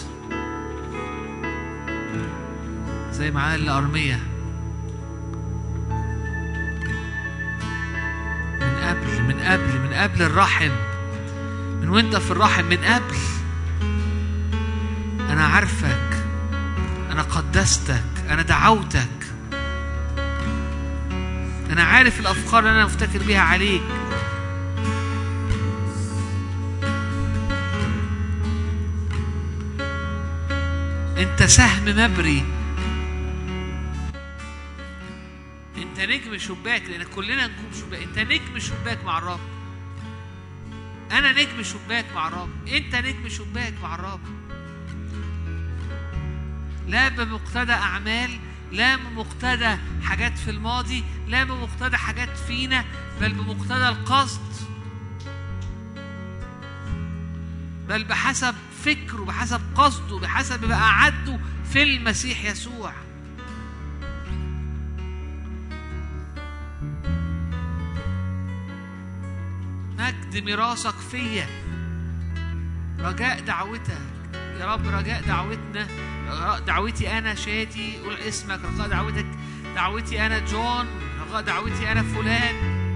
زي ما قال لأرمية من قبل من قبل من قبل الرحم من وانت في الرحم من قبل أنا عارفك أنا قدستك أنا دعوتك أنا عارف الأفكار اللي أنا مفتكر بيها عليك أنت سهم مبري أنت نجم شباك لأن كلنا نجوم شباك أنت نجم شباك مع الرب أنا نجم شباك مع الرب أنت نجم شباك مع الرب لا بمقتضى أعمال لا بمقتضى حاجات في الماضي لا بمقتضى حاجات فينا بل بمقتضى القصد بل بحسب فكره بحسب قصده بحسب ما أعده في المسيح يسوع مجد ميراثك فيا رجاء دعوتك يا رب رجاء دعوتنا دعوتي انا شادي قول اسمك رجاء دعوتك دعوتي انا جون رجاء دعوتي انا فلان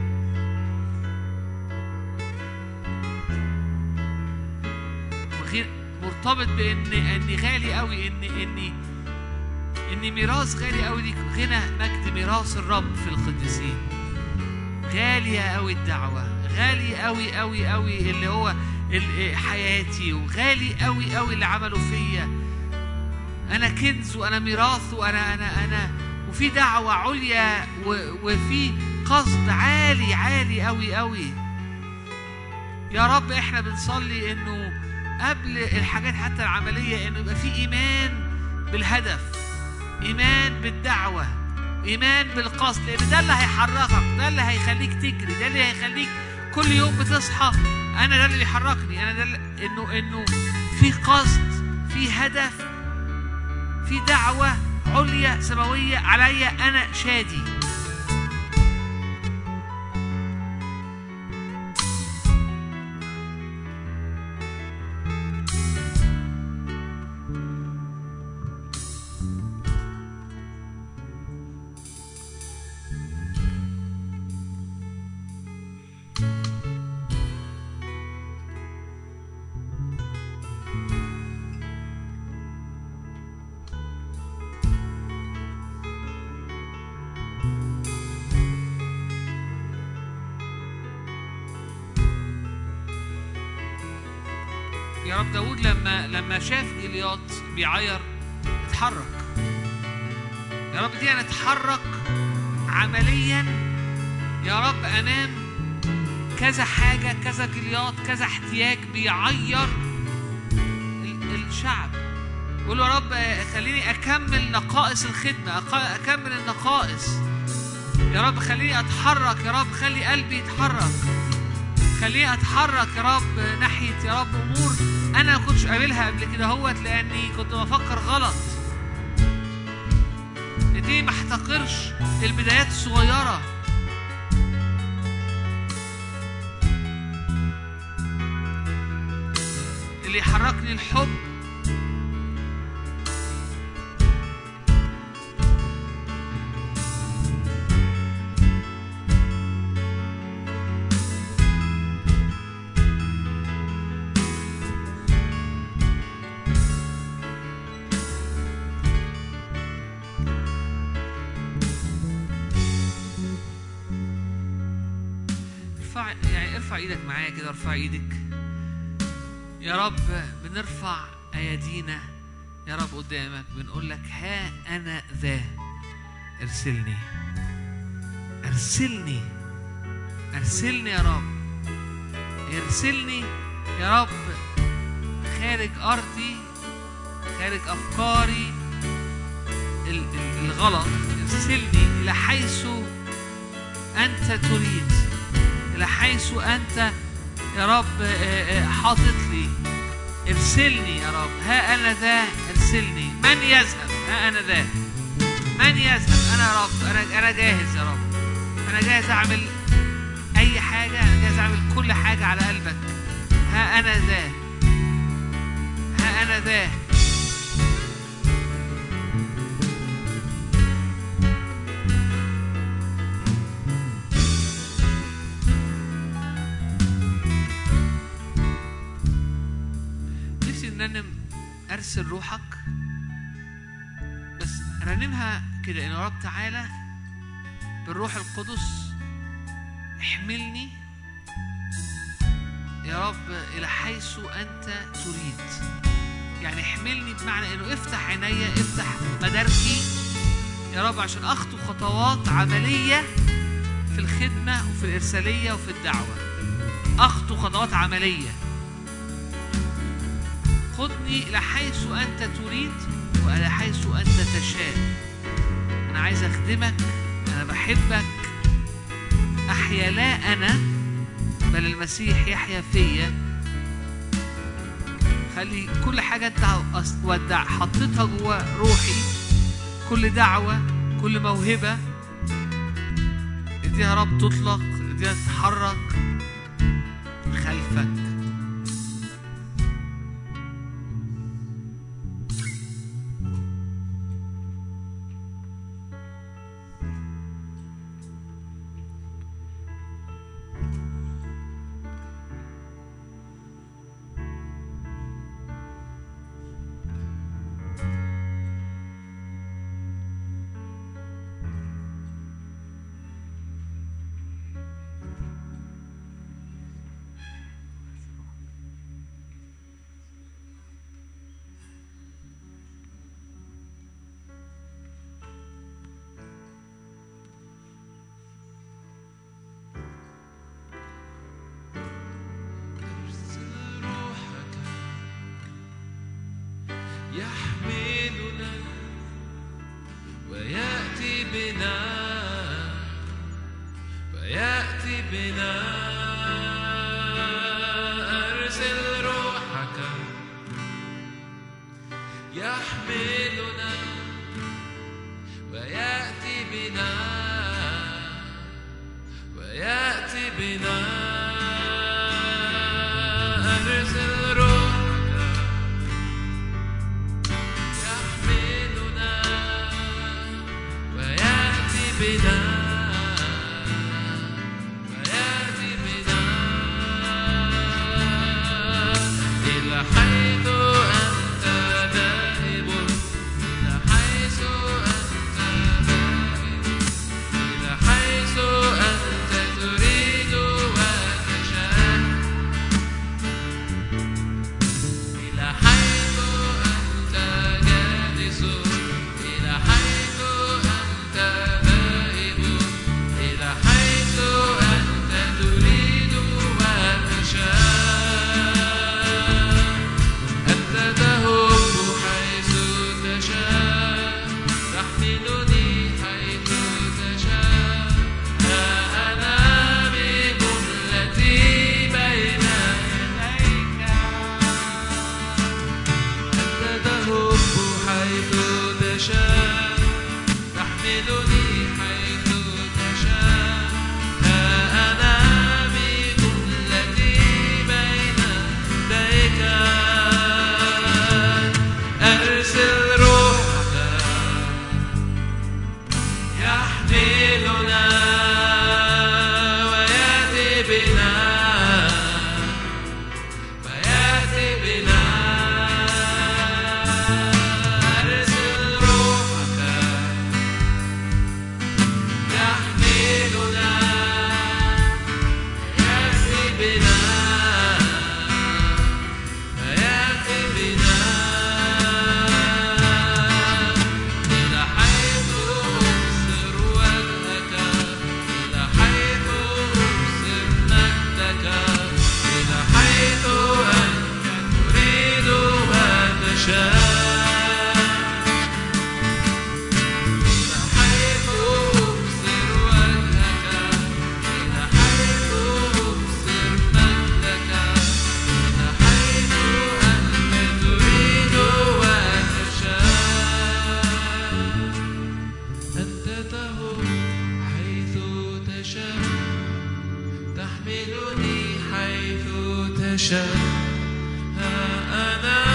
وغير مرتبط بان اني غالي قوي ان اني اني ميراث غالي قوي ليك غنى مجد ميراث الرب في القديسين غالية قوي الدعوة غالي قوي قوي قوي اللي هو ال- حياتي وغالي قوي قوي اللي عمله فيا انا كنز وانا ميراث وانا انا انا وفي دعوه عليا و- وفي قصد عالي عالي قوي قوي يا رب احنا بنصلي انه قبل الحاجات حتى العمليه انه يبقى في ايمان بالهدف ايمان بالدعوه ايمان بالقصد لان ده اللي هيحركك ده اللي هيخليك تجري ده اللي هيخليك كل يوم بتصحى انا ده اللي بيحركني انا ده اللي انه انه في قصد في هدف في دعوة عليا سماوية عليا أنا شادي يا رب داود لما لما شاف جلياط بيعير اتحرك يا رب دي نتحرك عمليا يا رب امام كذا حاجه كذا جلياط كذا احتياج بيعير ال- الشعب قول له يا رب خليني اكمل نقائص الخدمه أق- اكمل النقائص يا رب خليني اتحرك يا رب خلي قلبي يتحرك خليني اتحرك يا رب ناحيه يا رب امور انا ما كنتش قابلها قبل كده هوت لاني كنت بفكر غلط دي ما احتقرش البدايات الصغيره اللي يحركني الحب ارفع يعني ارفع ايدك معايا كده ارفع ايدك يا رب بنرفع ايادينا يا رب قدامك بنقول لك ها أنا ذا ارسلني ارسلني ارسلني يا رب ارسلني يا رب خارج أرضي خارج أفكاري ال- ال- الغلط ارسلني إلى حيث أنت تريد إلى حيث أنت يا رب آه، آه، حاطط لي ارسلني يا رب ها أنا ذا ارسلني من يذهب ها أنا ذا من يذهب أنا يا رب أنا أنا جاهز يا رب أنا جاهز أعمل أي حاجة أنا جاهز أعمل كل حاجة على قلبك ها أنا ذا ها أنا ذا نفسي نرنم ارسل روحك بس رنمها كده ان يا رب تعالى بالروح القدس احملني يا رب الى حيث انت تريد يعني احملني بمعنى انه افتح عينيا افتح مداركي يا رب عشان اخطو خطوات عمليه في الخدمه وفي الارساليه وفي الدعوه اخطو خطوات عمليه خذني إلى حيث أنت تريد وإلى حيث أنت تشاء أنا عايز أخدمك أنا بحبك أحيا لا أنا بل المسيح يحيا فيا خلي كل حاجة أنت أص- ودع حطيتها جوا روحي كل دعوة كل موهبة اديها يا رب تطلق اديها تتحرك خلفك ارسل روحك يحملنا ويأتي بنا ويأتي بنا أرسل روحك يحملنا ويأتي بنا ويأتي بنا أرسل روحك يحملنا ويأتي بنا ويأتي بنا إلى حيث أنت ذاهب إلى حيث أنت ذاهب إلى حيث أنت تريد وتشاء إلى حيث أنت جالس إلى حيث أنت ذاهب إلى حيث أنت تريد وتشاء أنت تهب حيث تشاء تحملني حيث تشاء ها أنا بجملتي بين يديك أنت تهب حيث تشاء تحملني حيث تشاء ها أنا بجملتي بين يديك أرسل روحك يحملنا ويأتي بنا ويأتي بنا أرسل روحك يحملنا ويأتي بنا ويأتي بنا تحملني حيث تشاء ها أنا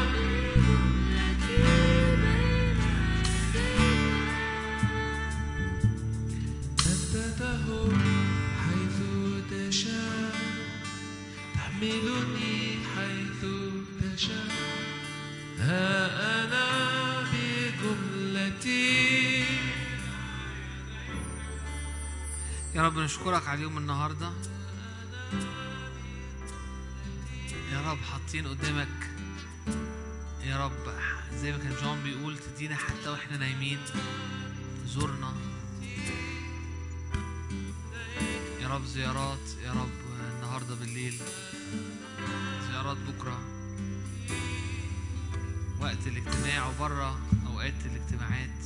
أنت تهب حيث تشاء تحملني حيث تشاء ها أنا بجملتي يا رب نشكرك على اليوم النهارده يا رب حاطين قدامك يا رب زي ما كان جون بيقول تدينا حتى واحنا نايمين زورنا يا رب زيارات يا رب النهارده بالليل زيارات بكره وقت الاجتماع وبره اوقات الاجتماعات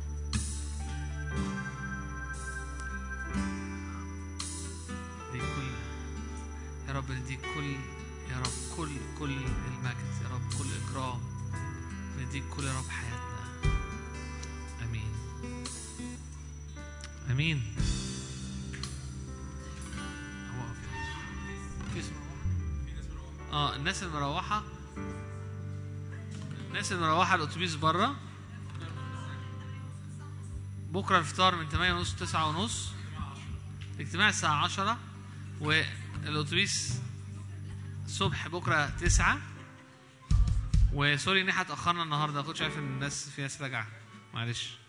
نديك كل يا رب نديك كل يا رب كل كل المجد يا رب كل إكرام نديك كل يا رب حياتنا آمين آمين هو في اسم مروحة؟ اه الناس المروحة الناس المروحة الأتوبيس بره بكرة الفطار من 8 ونص 9 ونص الاجتماع الساعة 10 والأتوبيس الصبح بكرة 9 وسوري ان احنا اتأخرنا النهارده كنتش عارف ان الناس في ناس راجعة معلش